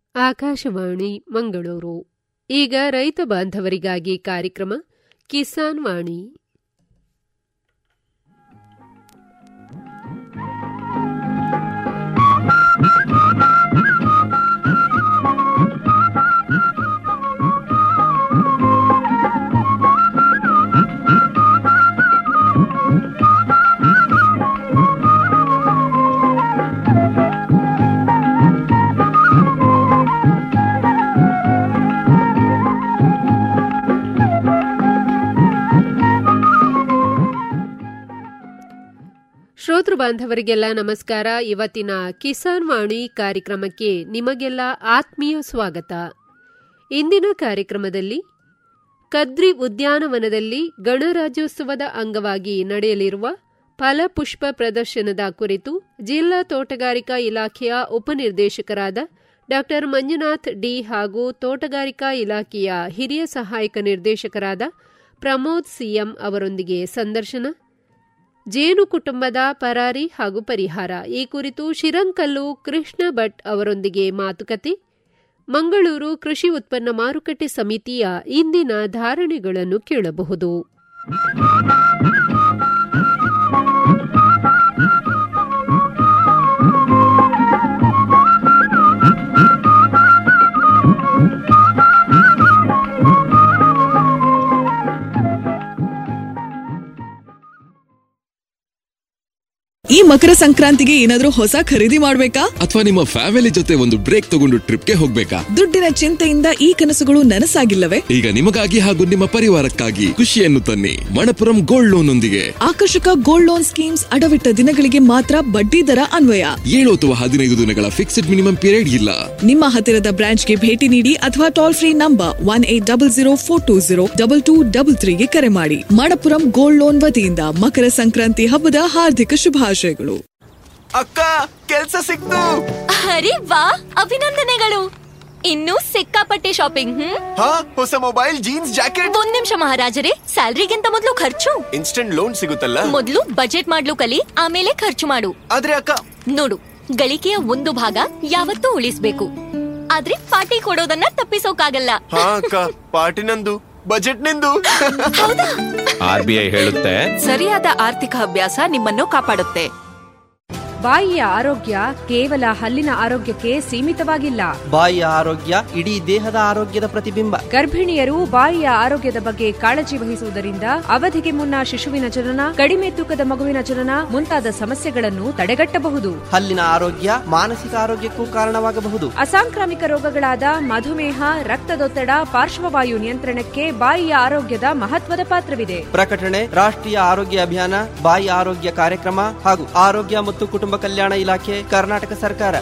ಆಕಾಶವಾಣಿ ಮಂಗಳೂರು ಈಗ ರೈತ ಬಾಂಧವರಿಗಾಗಿ ಕಾರ್ಯಕ್ರಮ ಕಿಸಾನ್ ವಾಣಿ ಶ್ರೋತೃ ಬಾಂಧವರಿಗೆಲ್ಲ ನಮಸ್ಕಾರ ಇವತ್ತಿನ ಕಿಸಾನ್ ವಾಣಿ ಕಾರ್ಯಕ್ರಮಕ್ಕೆ ನಿಮಗೆಲ್ಲ ಆತ್ಮೀಯ ಸ್ವಾಗತ ಇಂದಿನ ಕಾರ್ಯಕ್ರಮದಲ್ಲಿ ಕದ್ರಿ ಉದ್ಯಾನವನದಲ್ಲಿ ಗಣರಾಜ್ಯೋತ್ಸವದ ಅಂಗವಾಗಿ ನಡೆಯಲಿರುವ ಫಲಪುಷ್ಪ ಪ್ರದರ್ಶನದ ಕುರಿತು ಜಿಲ್ಲಾ ತೋಟಗಾರಿಕಾ ಇಲಾಖೆಯ ಉಪನಿರ್ದೇಶಕರಾದ ಡಾ ಮಂಜುನಾಥ್ ಡಿ ಹಾಗೂ ತೋಟಗಾರಿಕಾ ಇಲಾಖೆಯ ಹಿರಿಯ ಸಹಾಯಕ ನಿರ್ದೇಶಕರಾದ ಪ್ರಮೋದ್ ಸಿಎಂ ಅವರೊಂದಿಗೆ ಸಂದರ್ಶನ ಜೇನು ಕುಟುಂಬದ ಪರಾರಿ ಹಾಗೂ ಪರಿಹಾರ ಈ ಕುರಿತು ಶಿರಂಕಲ್ಲು ಕೃಷ್ಣ ಭಟ್ ಅವರೊಂದಿಗೆ ಮಾತುಕತೆ ಮಂಗಳೂರು ಕೃಷಿ ಉತ್ಪನ್ನ ಮಾರುಕಟ್ಟೆ ಸಮಿತಿಯ ಇಂದಿನ ಧಾರಣೆಗಳನ್ನು ಕೇಳಬಹುದು ಈ ಮಕರ ಸಂಕ್ರಾಂತಿಗೆ ಏನಾದ್ರೂ ಹೊಸ ಖರೀದಿ ಮಾಡ್ಬೇಕಾ ಅಥವಾ ನಿಮ್ಮ ಫ್ಯಾಮಿಲಿ ಜೊತೆ ಒಂದು ಬ್ರೇಕ್ ತಗೊಂಡು ಟ್ರಿಪ್ಗೆ ಹೋಗ್ಬೇಕಾ ದುಡ್ಡಿನ ಚಿಂತೆಯಿಂದ ಈ ಕನಸುಗಳು ನನಸಾಗಿಲ್ಲವೇ ಈಗ ನಿಮಗಾಗಿ ಹಾಗೂ ನಿಮ್ಮ ಪರಿವಾರಕ್ಕಾಗಿ ಖುಷಿಯನ್ನು ತನ್ನಿ ಮಣಪುರಂ ಗೋಲ್ಡ್ ಲೋನ್ ಒಂದಿಗೆ ಆಕರ್ಷಕ ಗೋಲ್ಡ್ ಲೋನ್ ಸ್ಕೀಮ್ಸ್ ಅಡವಿಟ್ಟ ದಿನಗಳಿಗೆ ಮಾತ್ರ ಬಡ್ಡಿ ದರ ಅನ್ವಯ ಏಳು ಅಥವಾ ಹದಿನೈದು ದಿನಗಳ ಫಿಕ್ಸ್ಡ್ ಮಿನಿಮಮ್ ಪೀರಿಯಡ್ ಇಲ್ಲ ನಿಮ್ಮ ಹತ್ತಿರದ ಬ್ರಾಂಚ್ಗೆ ಭೇಟಿ ನೀಡಿ ಅಥವಾ toll free number one eight double zero four two zero double two double ತ್ರೀಗೆ ಕರೆ ಮಾಡಿ ಮಣಪುರಂ ಗೋಲ್ಡ್ ಲೋನ್ ವತಿಯಿಂದ ಮಕರ ಸಂಕ್ರಾಂತಿ ಹಬ್ಬದ ಹಾರ್ದಿಕ ಶುಭಾಶಯಗಳು ಅಕ್ಕ ಕೆಲ್ಸ ಸಿಕ್ತು ಅರೆ ವಾ ಅಭಿನಂದನೆಗಳು ಇನ್ನೂ ಸಿಕ್ಕಾಪಟ್ಟೆ ಶಾಪಿಂಗ್ ಹ್ಮ್ ಹಾ ಹೊಸ ಮೊಬೈಲ್ ಜೀನ್ಸ್ ಜಾಕೆಟ್ ಒಂದ್ ನಿಮಿಷ ಮಹಾರಾಜರೇ ಸ್ಯಾಲ್ರಿಗಿಂತ ಮೊದಲು ಖರ್ಚು ಇನ್ಸ್ಟೆಂಟ್ ಲೋನ್ ಸಿಗುತ್ತಲ್ಲ ಮೊದಲು ಬಜೆಟ್ ಮಾಡ್ಲು ಕಲಿ ಆಮೇಲೆ ಖರ್ಚು ಮಾಡು ಆದ್ರೆ ಅಕ್ಕ ನೋಡು ಗಳಿಕೆಯ ಒಂದು ಭಾಗ ಯಾವತ್ತೂ ಉಳಿಸ್ಬೇಕು ಆದ್ರೆ ಪಾರ್ಟಿ ಕೊಡೋದನ್ನ ತಪ್ಪಿಸೋಕಾಗಲ್ಲ ಹಾ ಅಕ್ಕ ಪಾರ್ಟಿ ನಂದು ಬಜೆಟ್ ನಿಂದು ಆರ್ ಬಿ ಐ ಹೇಳುತ್ತೆ ಸರಿಯಾದ ಆರ್ಥಿಕ ಅಭ್ಯಾಸ ನಿಮ್ಮನ್ನು ಕಾಪಾಡುತ್ತೆ ಬಾಯಿಯ ಆರೋಗ್ಯ ಕೇವಲ ಹಲ್ಲಿನ ಆರೋಗ್ಯಕ್ಕೆ ಸೀಮಿತವಾಗಿಲ್ಲ ಬಾಯಿಯ ಆರೋಗ್ಯ ಇಡೀ ದೇಹದ ಆರೋಗ್ಯದ ಪ್ರತಿಬಿಂಬ ಗರ್ಭಿಣಿಯರು ಬಾಯಿಯ ಆರೋಗ್ಯದ ಬಗ್ಗೆ ಕಾಳಜಿ ವಹಿಸುವುದರಿಂದ ಅವಧಿಗೆ ಮುನ್ನ ಶಿಶುವಿನ ಜನನ ಕಡಿಮೆ ತೂಕದ ಮಗುವಿನ ಜನನ ಮುಂತಾದ ಸಮಸ್ಯೆಗಳನ್ನು ತಡೆಗಟ್ಟಬಹುದು ಹಲ್ಲಿನ ಆರೋಗ್ಯ ಮಾನಸಿಕ ಆರೋಗ್ಯಕ್ಕೂ ಕಾರಣವಾಗಬಹುದು ಅಸಾಂಕ್ರಾಮಿಕ ರೋಗಗಳಾದ ಮಧುಮೇಹ ರಕ್ತದೊತ್ತಡ ಪಾರ್ಶ್ವವಾಯು ನಿಯಂತ್ರಣಕ್ಕೆ ಬಾಯಿಯ ಆರೋಗ್ಯದ ಮಹತ್ವದ ಪಾತ್ರವಿದೆ ಪ್ರಕಟಣೆ ರಾಷ್ಟ್ರೀಯ ಆರೋಗ್ಯ ಅಭಿಯಾನ ಬಾಯಿ ಆರೋಗ್ಯ ಕಾರ್ಯಕ್ರಮ ಹಾಗೂ ಆರೋಗ್ಯ ಮತ್ತು ಕುಟುಂಬ ಕಲ್ಯಾಣ ಇಲಾಖೆ ಕರ್ನಾಟಕ ಸರ್ಕಾರ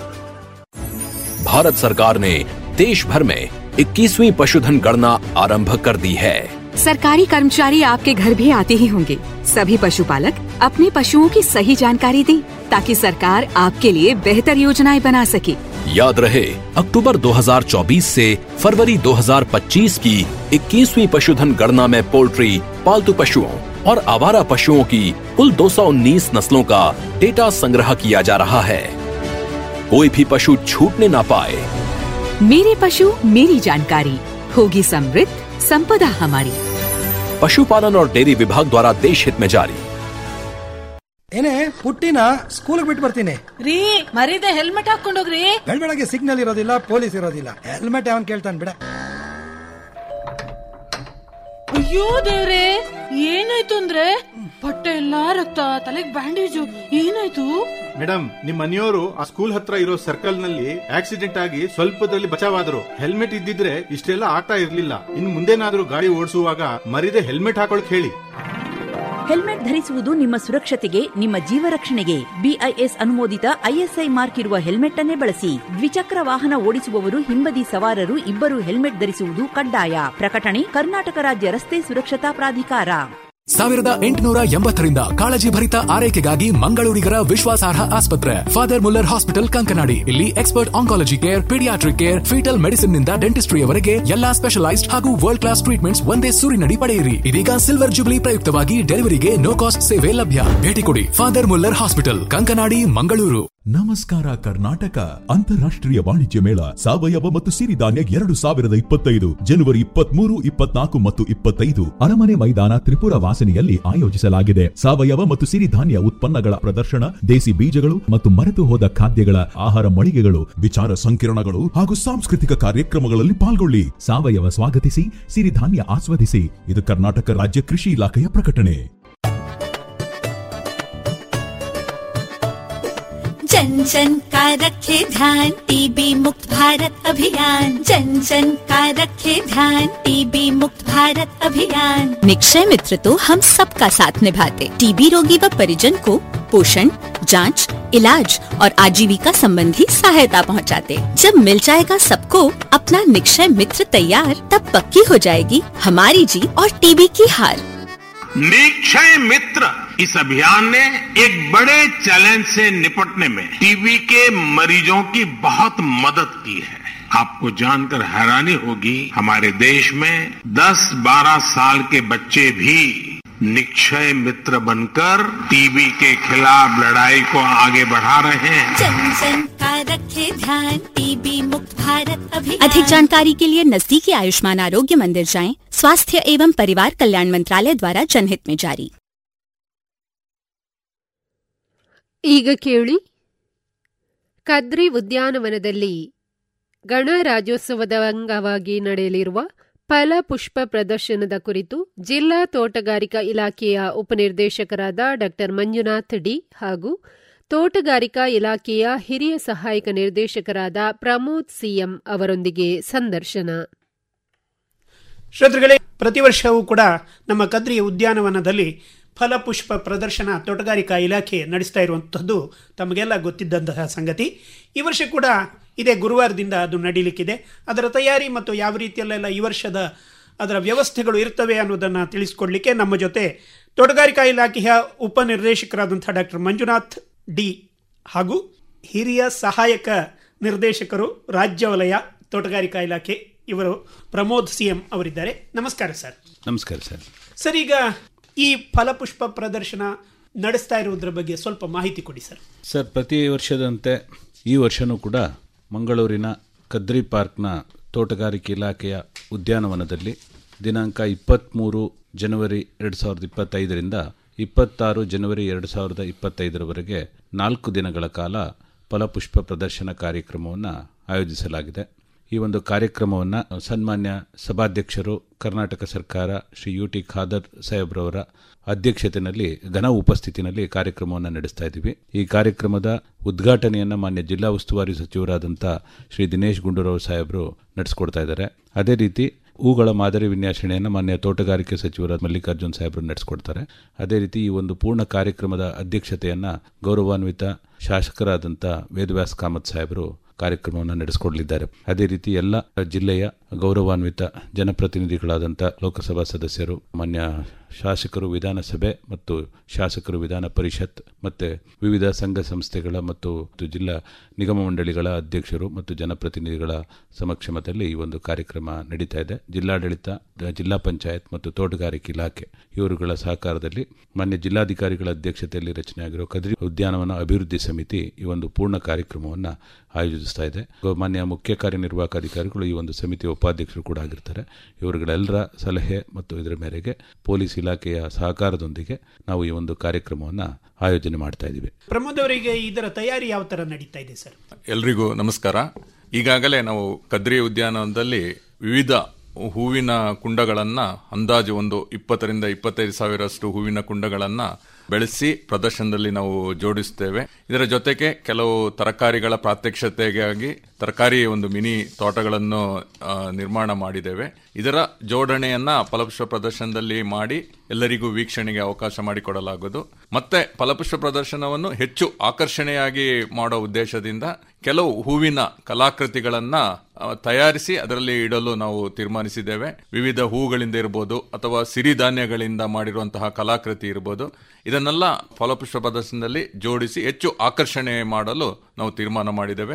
भारत सरकार ने देश भर में 21वीं पशुधन गणना आरंभ कर दी है सरकारी कर्मचारी आपके घर भी आते ही होंगे सभी पशुपालक अपने पशुओं की सही जानकारी दें ताकि सरकार आपके लिए बेहतर योजनाएं बना सके याद रहे अक्टूबर 2024 से फरवरी 2025 की 21वीं पशुधन गणना में पोल्ट्री पालतू पशुओं और आवारा पशुओं की कुल 219 नस्लों का डेटा संग्रह किया जा रहा है कोई भी पशु छूटने ना पाए मेरे पशु मेरी जानकारी होगी समृद्ध संपदा हमारी पशुपालन और डेयरी विभाग द्वारा देश हित में जारी ಏನೇ ಪುಟ್ಟಿನ ಸ್ಕೂಲ್ ಬಿಟ್ಟು ಬರ್ತೀನಿ ರೀ ಮರೀದೆ ಹೆಲ್ಮೆಟ್ ಹಾಕೊಂಡೋಗ್ರಿ ಬೆಳಗ್ಗೆ ಸಿಗ್ನಲ್ ಇರೋದಿಲ್ಲ ಪೊಲೀಸ್ ಇರೋದಿಲ್ಲ ಹೆಲ್ಮೆಟ್ ಅವನ್ ಕೇಳ್ತಾನೆ ಬಿಡ ಅಯ್ಯೋ ದೇವ್ರೆ ಏನಾಯ್ತು ಅಂದ್ರೆ ಬಟ್ಟೆ ಎಲ್ಲಾ ರಕ್ತ ತಲೆಗ್ ಬ್ಯಾಂಡೇಜು ಏನಾಯ್ತು ಮೇಡಮ್ ನಿಮ್ ಮನೆಯವರು ಆ ಸ್ಕೂಲ್ ಹತ್ರ ಇರೋ ಸರ್ಕಲ್ ನಲ್ಲಿ ಆಕ್ಸಿಡೆಂಟ್ ಆಗಿ ಸ್ವಲ್ಪದಲ್ಲಿ ಬಚಾವಾದ್ರು ಹೆಲ್ಮೆಟ್ ಇದ್ದಿದ್ರೆ ಇಷ್ಟೆಲ್ಲ ಆಗ್ತಾ ಇರ್ಲಿಲ್ಲ ಇನ್ ಮುಂದೇನಾದ್ರೂ ಗಾಡಿ ಓಡಿಸುವಾಗ ಮರಿದೆ ಹೆಲ್ಮೆಟ್ ಹಾಕೊಳಕ್ ಹೇಳಿ ಹೆಲ್ಮೆಟ್ ಧರಿಸುವುದು ನಿಮ್ಮ ಸುರಕ್ಷತೆಗೆ ನಿಮ್ಮ ಜೀವ ರಕ್ಷಣೆಗೆ ಬಿಐಎಸ್ ಅನುಮೋದಿತ ಐಎಸ್ಐ ಮಾರ್ಕ್ ಇರುವ ಹೆಲ್ಮೆಟ್ ಅನ್ನೇ ಬಳಸಿ ದ್ವಿಚಕ್ರ ವಾಹನ ಓಡಿಸುವವರು ಹಿಂಬದಿ ಸವಾರರು ಇಬ್ಬರು ಹೆಲ್ಮೆಟ್ ಧರಿಸುವುದು ಕಡ್ಡಾಯ ಪ್ರಕಟಣೆ ಕರ್ನಾಟಕ ರಾಜ್ಯ ರಸ್ತೆ ಸುರಕ್ಷತಾ ಪ್ರಾಧಿಕಾರ ಸಾವಿರದ ಎಂಟುನೂರ ಎಂಬತ್ತರಿಂದ ಕಾಳಜಿ ಭರಿತ ಆರೈಕೆಗಾಗಿ ಮಂಗಳೂರಿಗರ ವಿಶ್ವಾಸಾರ್ಹ ಆಸ್ಪತ್ರೆ ಫಾದರ್ ಮುಲ್ಲರ್ ಹಾಸ್ಪಿಟಲ್ ಕಂಕನಾಡಿ ಇಲ್ಲಿ expert oncology care paediatric care foetal medicine ನಿಂದ ಡೆಂಟಿಸ್ಟ್ರಿಯವರೆಗೆ ಎಲ್ಲಾ ಸ್ಪೆಷಲೈಸ್ಡ್ ಹಾಗೂ ವರ್ಲ್ಡ್ ಕ್ಲಾಸ್ ಟ್ರೀಟ್ಮೆಂಟ್ಸ್ ಒಂದೇ ಸೂರಿನಡಿ ಪಡೆಯಿರಿ ಇದೀಗ ಸಿಲ್ವರ್ ಜುಬ್ಲಿ ಪ್ರಯುಕ್ತವಾಗಿ ಡೆಲಿವರಿಗೆ ನೋ ಕಾಸ್ಟ್ ಸೇವೆ ಲಭ್ಯ ಭೇಟಿ ಕೊಡಿ father Muller hospital Kankanady Mangaluru ನಮಸ್ಕಾರ ಕರ್ನಾಟಕ ಅಂತಾರಾಷ್ಟ್ರೀಯ ವಾಣಿಜ್ಯ ಮೇಳ ಸಾವಯವ ಮತ್ತು ಸಿರಿಧಾನ್ಯ ಎರಡು ಸಾವಿರದ ಇಪ್ಪತ್ತೈದು ಜನವರಿ ಇಪ್ಪತ್ಮೂರು ಇಪ್ಪತ್ನಾಲ್ಕು ಮತ್ತು ಇಪ್ಪತ್ತೈದು ಅರಮನೆ ಮೈದಾನ ತ್ರಿಪುರ ವಾಸನೆಯಲ್ಲಿ ಆಯೋಜಿಸಲಾಗಿದೆ ಸಾವಯವ ಮತ್ತು ಸಿರಿಧಾನ್ಯ ಉತ್ಪನ್ನಗಳ ಪ್ರದರ್ಶನ ದೇಸಿ ಬೀಜಗಳು ಮತ್ತು ಮರೆತು ಹೋದ ಖಾದ್ಯಗಳ ಆಹಾರ ಮಳಿಗೆಗಳು ವಿಚಾರ ಸಂಕಿರಣಗಳು ಹಾಗೂ ಸಾಂಸ್ಕೃತಿಕ ಕಾರ್ಯಕ್ರಮಗಳಲ್ಲಿ ಪಾಲ್ಗೊಳ್ಳಿ ಸಾವಯವ ಸ್ವಾಗತಿಸಿ ಸಿರಿಧಾನ್ಯ ಆಸ್ವಾದಿಸಿ ಇದು ಕರ್ನಾಟಕ ರಾಜ್ಯ ಕೃಷಿ ಇಲಾಖೆಯ ಪ್ರಕಟಣೆ जन जन का रखे ध्यान टीबी मुक्त भारत अभियान जन जन का रखे ध्यान टीबी मुक्त भारत अभियान निक्षय मित्र तो हम सबका साथ निभाते टीबी रोगी व परिजन को पोषण जांच, इलाज और आजीविका संबंधी सहायता पहुंचाते। जब मिल जाएगा सबको अपना निक्षय मित्र तैयार तब पक्की हो जाएगी हमारी जीत और टीबी की हार निक्षय मित्र इस अभियान ने एक बड़े चैलेंज से निपटने में टीबी के मरीजों की बहुत मदद की है आपको जानकर हैरानी होगी हमारे देश में 10-12 साल के बच्चे भी निक्षय मित्र बनकर टीबी के खिलाफ लड़ाई को आगे बढ़ा रहे हैं जन जन का रखे ध्यान टीबी मुक्त भारत अभियान अधिक जानकारी के लिए नजदीकी आयुष्मान आरोग्य मंदिर जाएं स्वास्थ्य एवं परिवार कल्याण मंत्रालय द्वारा जनहित में जारी ಈಗ ಕೇಳಿ ಕದ್ರಿ ಉದ್ಯಾನವನದಲ್ಲಿ ಗಣರಾಜ್ಯೋತ್ಸವದ ಅಂಗವಾಗಿ ನಡೆಯಲಿರುವ ಫಲ ಪುಷ್ಪ ಪ್ರದರ್ಶನದ ಕುರಿತು ಜಿಲ್ಲಾ ತೋಟಗಾರಿಕಾ ಇಲಾಖೆಯ ಉಪನಿರ್ದೇಶಕರಾದ ಡಾ ಮಂಜುನಾಥ್ ಡಿ ಹಾಗೂ ತೋಟಗಾರಿಕಾ ಇಲಾಖೆಯ ಹಿರಿಯ ಸಹಾಯಕ ನಿರ್ದೇಶಕರಾದ ಪ್ರಮೋದ್ ಸಿಎಂ ಅವರೊಂದಿಗೆ ಸಂದರ್ಶನ ಶ್ರೋತೃಗಳೇ ಪ್ರತಿ ವರ್ಷವೂ ಕೂಡ ನಮ್ಮ ಕದ್ರಿ ಉದ್ಯಾನವನದಲ್ಲಿ ಫಲಪುಷ್ಪ ಪ್ರದರ್ಶನ ತೋಟಗಾರಿಕಾ ಇಲಾಖೆ ನಡೆಸ್ತಾ ಇರುವಂಥದ್ದು ತಮಗೆಲ್ಲ ಗೊತ್ತಿದ್ದಂತಹ ಸಂಗತಿ ಈ ವರ್ಷ ಕೂಡ ಇದೇ ಗುರುವಾರದಿಂದ ಅದು ನಡೀಲಿಕ್ಕಿದೆ ಅದರ ತಯಾರಿ ಮತ್ತು ಯಾವ ರೀತಿಯಲ್ಲೆಲ್ಲ ಈ ವರ್ಷದ ಅದರ ವ್ಯವಸ್ಥೆಗಳು ಇರ್ತವೆ ಅನ್ನೋದನ್ನು ತಿಳಿಸ್ಕೊಡ್ಲಿಕ್ಕೆ ನಮ್ಮ ಜೊತೆ ತೋಟಗಾರಿಕಾ ಇಲಾಖೆಯ ಉಪನಿರ್ದೇಶಕರಾದಂಥ ಡಾಕ್ಟರ್ ಮಂಜುನಾಥ್ ಡಿ ಹಾಗೂ ಹಿರಿಯ ಸಹಾಯಕ ನಿರ್ದೇಶಕರು ರಾಜ್ಯ ವಲಯ ತೋಟಗಾರಿಕಾ ಇಲಾಖೆ ಇವರು ಪ್ರಮೋದ್ ಸಿಎಂ ಅವರಿದ್ದಾರೆ ನಮಸ್ಕಾರ ಸರ್ ನಮಸ್ಕಾರ ಸರ್ ಸರ್ ಈಗ ಈ ಫಲಪುಷ್ಪ ಪ್ರದರ್ಶನ ನಡೆಸ್ತಾ ಇರುವುದರ ಬಗ್ಗೆ ಸ್ವಲ್ಪ ಮಾಹಿತಿ ಕೊಡಿ ಸರ್ ಸರ್ ಪ್ರತಿ ವರ್ಷದಂತೆ ಈ ವರ್ಷನೂ ಕೂಡ ಮಂಗಳೂರಿನ ಕದ್ರಿ ಪಾರ್ಕ್ನ ತೋಟಗಾರಿಕೆ ಇಲಾಖೆಯ ಉದ್ಯಾನವನದಲ್ಲಿ ದಿನಾಂಕ ಇಪ್ಪತ್ತ್ಮೂರು ಜನವರಿ ಎರಡು ಸಾವಿರದ ಇಪ್ಪತ್ತೈದರಿಂದ ಇಪ್ಪತ್ತಾರು ಜನವರಿ ಎರಡು ಸಾವಿರದ ಇಪ್ಪತ್ತೈದರವರೆಗೆ ನಾಲ್ಕು ದಿನಗಳ ಕಾಲ ಫಲಪುಷ್ಪ ಪ್ರದರ್ಶನ ಕಾರ್ಯಕ್ರಮವನ್ನು ಆಯೋಜಿಸಲಾಗಿದೆ ಈ ಒಂದು ಕಾರ್ಯಕ್ರಮವನ್ನು ಸನ್ಮಾನ್ಯ ಸಭಾಧ್ಯಕ್ಷರು ಕರ್ನಾಟಕ ಸರ್ಕಾರ ಶ್ರೀ ಯು ಟಿ ಖಾದರ್ ಸಾಹೇಬ್ರವರ ಅಧ್ಯಕ್ಷತೆಯಲ್ಲಿ ಘನ ಉಪಸ್ಥಿತಿನಲ್ಲಿ ಕಾರ್ಯಕ್ರಮವನ್ನು ನಡೆಸ್ತಾ ಇದ್ದೀವಿ ಈ ಕಾರ್ಯಕ್ರಮದ ಉದ್ಘಾಟನೆಯನ್ನು ಮಾನ್ಯ ಜಿಲ್ಲಾ ಉಸ್ತುವಾರಿ ಸಚಿವರಾದಂಥ ಶ್ರೀ ದಿನೇಶ್ ಗುಂಡೂರಾವ್ ಸಾಹೇಬರು ನಡೆಸ್ಕೊಡ್ತಾ ಇದ್ದಾರೆ ಅದೇ ರೀತಿ ಹೂಗಳ ಮಾದರಿ ವಿನ್ಯಾಸಣೆಯನ್ನು ಮಾನ್ಯ ತೋಟಗಾರಿಕೆ ಸಚಿವರಾದ ಮಲ್ಲಿಕಾರ್ಜುನ್ ಸಾಹೇಬರು ನಡೆಸ್ಕೊಡ್ತಾರೆ ಅದೇ ರೀತಿ ಈ ಒಂದು ಪೂರ್ಣ ಕಾರ್ಯಕ್ರಮದ ಅಧ್ಯಕ್ಷತೆಯನ್ನು ಗೌರವಾನ್ವಿತ ಶಾಸಕರಾದಂಥ ವೇದವ್ಯಾಸ್ ಕಾಮತ್ ಸಾಹೇಬರು ಕಾರ್ಯಕ್ರಮವನ್ನು ನಡೆಸಿಕೊಡಲಿದ್ದಾರೆ ಅದೇ ರೀತಿ ಎಲ್ಲ ಜಿಲ್ಲೆಯ ಗೌರವಾನ್ವಿತ ಜನಪ್ರತಿನಿಧಿಗಳಾದಂಥ ಲೋಕಸಭಾ ಸದಸ್ಯರು ಮಾನ್ಯ ಶಾಸಕರು ವಿಧಾನಸಭೆ ಮತ್ತು ಶಾಸಕರು ವಿಧಾನ ಪರಿಷತ್ ಮತ್ತು ವಿವಿಧ ಸಂಘ ಸಂಸ್ಥೆಗಳ ಮತ್ತು ಜಿಲ್ಲಾ ನಿಗಮ ಮಂಡಳಿಗಳ ಅಧ್ಯಕ್ಷರು ಮತ್ತು ಜನಪ್ರತಿನಿಧಿಗಳ ಸಮಕ್ಷಮದಲ್ಲಿ ಈ ಒಂದು ಕಾರ್ಯಕ್ರಮ ನಡೀತಾ ಇದೆ ಜಿಲ್ಲಾಡಳಿತ ಜಿಲ್ಲಾ ಪಂಚಾಯತ್ ಮತ್ತು ತೋಟಗಾರಿಕೆ ಇಲಾಖೆ ಇವರುಗಳ ಸಹಕಾರದಲ್ಲಿ ಮಾನ್ಯ ಜಿಲ್ಲಾಧಿಕಾರಿಗಳ ಅಧ್ಯಕ್ಷತೆಯಲ್ಲಿ ರಚನೆಯಾಗಿರುವ ಕದ್ರಿ ಉದ್ಯಾನವನ ಅಭಿವೃದ್ಧಿ ಸಮಿತಿ ಈ ಒಂದು ಪೂರ್ಣ ಕಾರ್ಯಕ್ರಮವನ್ನು ಆಯೋಜಿಸ್ತಾ ಇದೆ ಮಾನ್ಯ ಮುಖ್ಯ ಕಾರ್ಯನಿರ್ವಾಹಕ ಅಧಿಕಾರಿಗಳು ಈ ಒಂದು ಸಮಿತಿಯ ಉಪಾಧ್ಯಕ್ಷರು ಕೂಡ ಆಗಿರ್ತಾರೆ ಇವರುಗಳೆಲ್ಲರ ಸಲಹೆ ಮತ್ತು ಇದರ ಮೇರೆಗೆ ಪೊಲೀಸ್ ಇಲಾಖೆಯ ಸಹಕಾರದೊಂದಿಗೆ ನಾವು ಈ ಒಂದು ಕಾರ್ಯಕ್ರಮವನ್ನು ಆಯೋಜನೆ ಮಾಡ್ತಾ ಇದ್ದೀವಿ ಪ್ರಮೋದ್ ಅವರಿಗೆ ಇದರ ತಯಾರಿ ಯಾವ ತರ ನಡೀತಾ ಇದೆ ಸರ್ ಎಲ್ರಿಗೂ ನಮಸ್ಕಾರ ಈಗಾಗಲೇ ನಾವು ಕದ್ರಿ ಉದ್ಯಾನವನದಲ್ಲಿ ವಿವಿಧ ಹೂವಿನ ಕುಂಡಗಳನ್ನ ಅಂದಾಜು ಒಂದು ಇಪ್ಪತ್ತರಿಂದ ಇಪ್ಪತ್ತೈದು ಸಾವಿರಷ್ಟು ಹೂವಿನ ಕುಂಡಗಳನ್ನ ಬೆಳೆಸಿ ಪ್ರದರ್ಶನದಲ್ಲಿ ನಾವು ಜೋಡಿಸ್ತೇವೆ ಇದರ ಜೊತೆಗೆ ಕೆಲವು ತರಕಾರಿಗಳ ಪ್ರಾತ್ಯಕ್ಷತೆಗಾಗಿ ತರಕಾರಿ ಒಂದು ಮಿನಿ ತೋಟಗಳನ್ನು ನಿರ್ಮಾಣ ಮಾಡಿದ್ದೇವೆ ಇದರ ಜೋಡಣೆಯನ್ನ ಫಲಪುಷ್ಪ ಪ್ರದರ್ಶನದಲ್ಲಿ ಮಾಡಿ ಎಲ್ಲರಿಗೂ ವೀಕ್ಷಣೆಗೆ ಅವಕಾಶ ಮಾಡಿಕೊಡಲಾಗುವುದು ಮತ್ತೆ ಫಲಪುಷ್ಪ ಪ್ರದರ್ಶನವನ್ನು ಹೆಚ್ಚು ಆಕರ್ಷಣೆಯಾಗಿ ಮಾಡೋ ಉದ್ದೇಶದಿಂದ ಕೆಲವು ಹೂವಿನ ಕಲಾಕೃತಿಗಳನ್ನ ತಯಾರಿಸಿ ಅದರಲ್ಲಿ ಇಡಲು ನಾವು ತೀರ್ಮಾನಿಸಿದ್ದೇವೆ ವಿವಿಧ ಹೂಗಳಿಂದ ಇರಬಹುದು ಅಥವಾ ಸಿರಿಧಾನ್ಯಗಳಿಂದ ಮಾಡಿರುವಂತಹ ಕಲಾಕೃತಿ ಇರಬಹುದು ಇದನ್ನೆಲ್ಲ ಫಲಪುಷ್ಪ ಪ್ರದರ್ಶನದಲ್ಲಿ ಜೋಡಿಸಿ ಹೆಚ್ಚು ಆಕರ್ಷಣೆ ಮಾಡಲು ನಾವು ತೀರ್ಮಾನ ಮಾಡಿದ್ದೇವೆ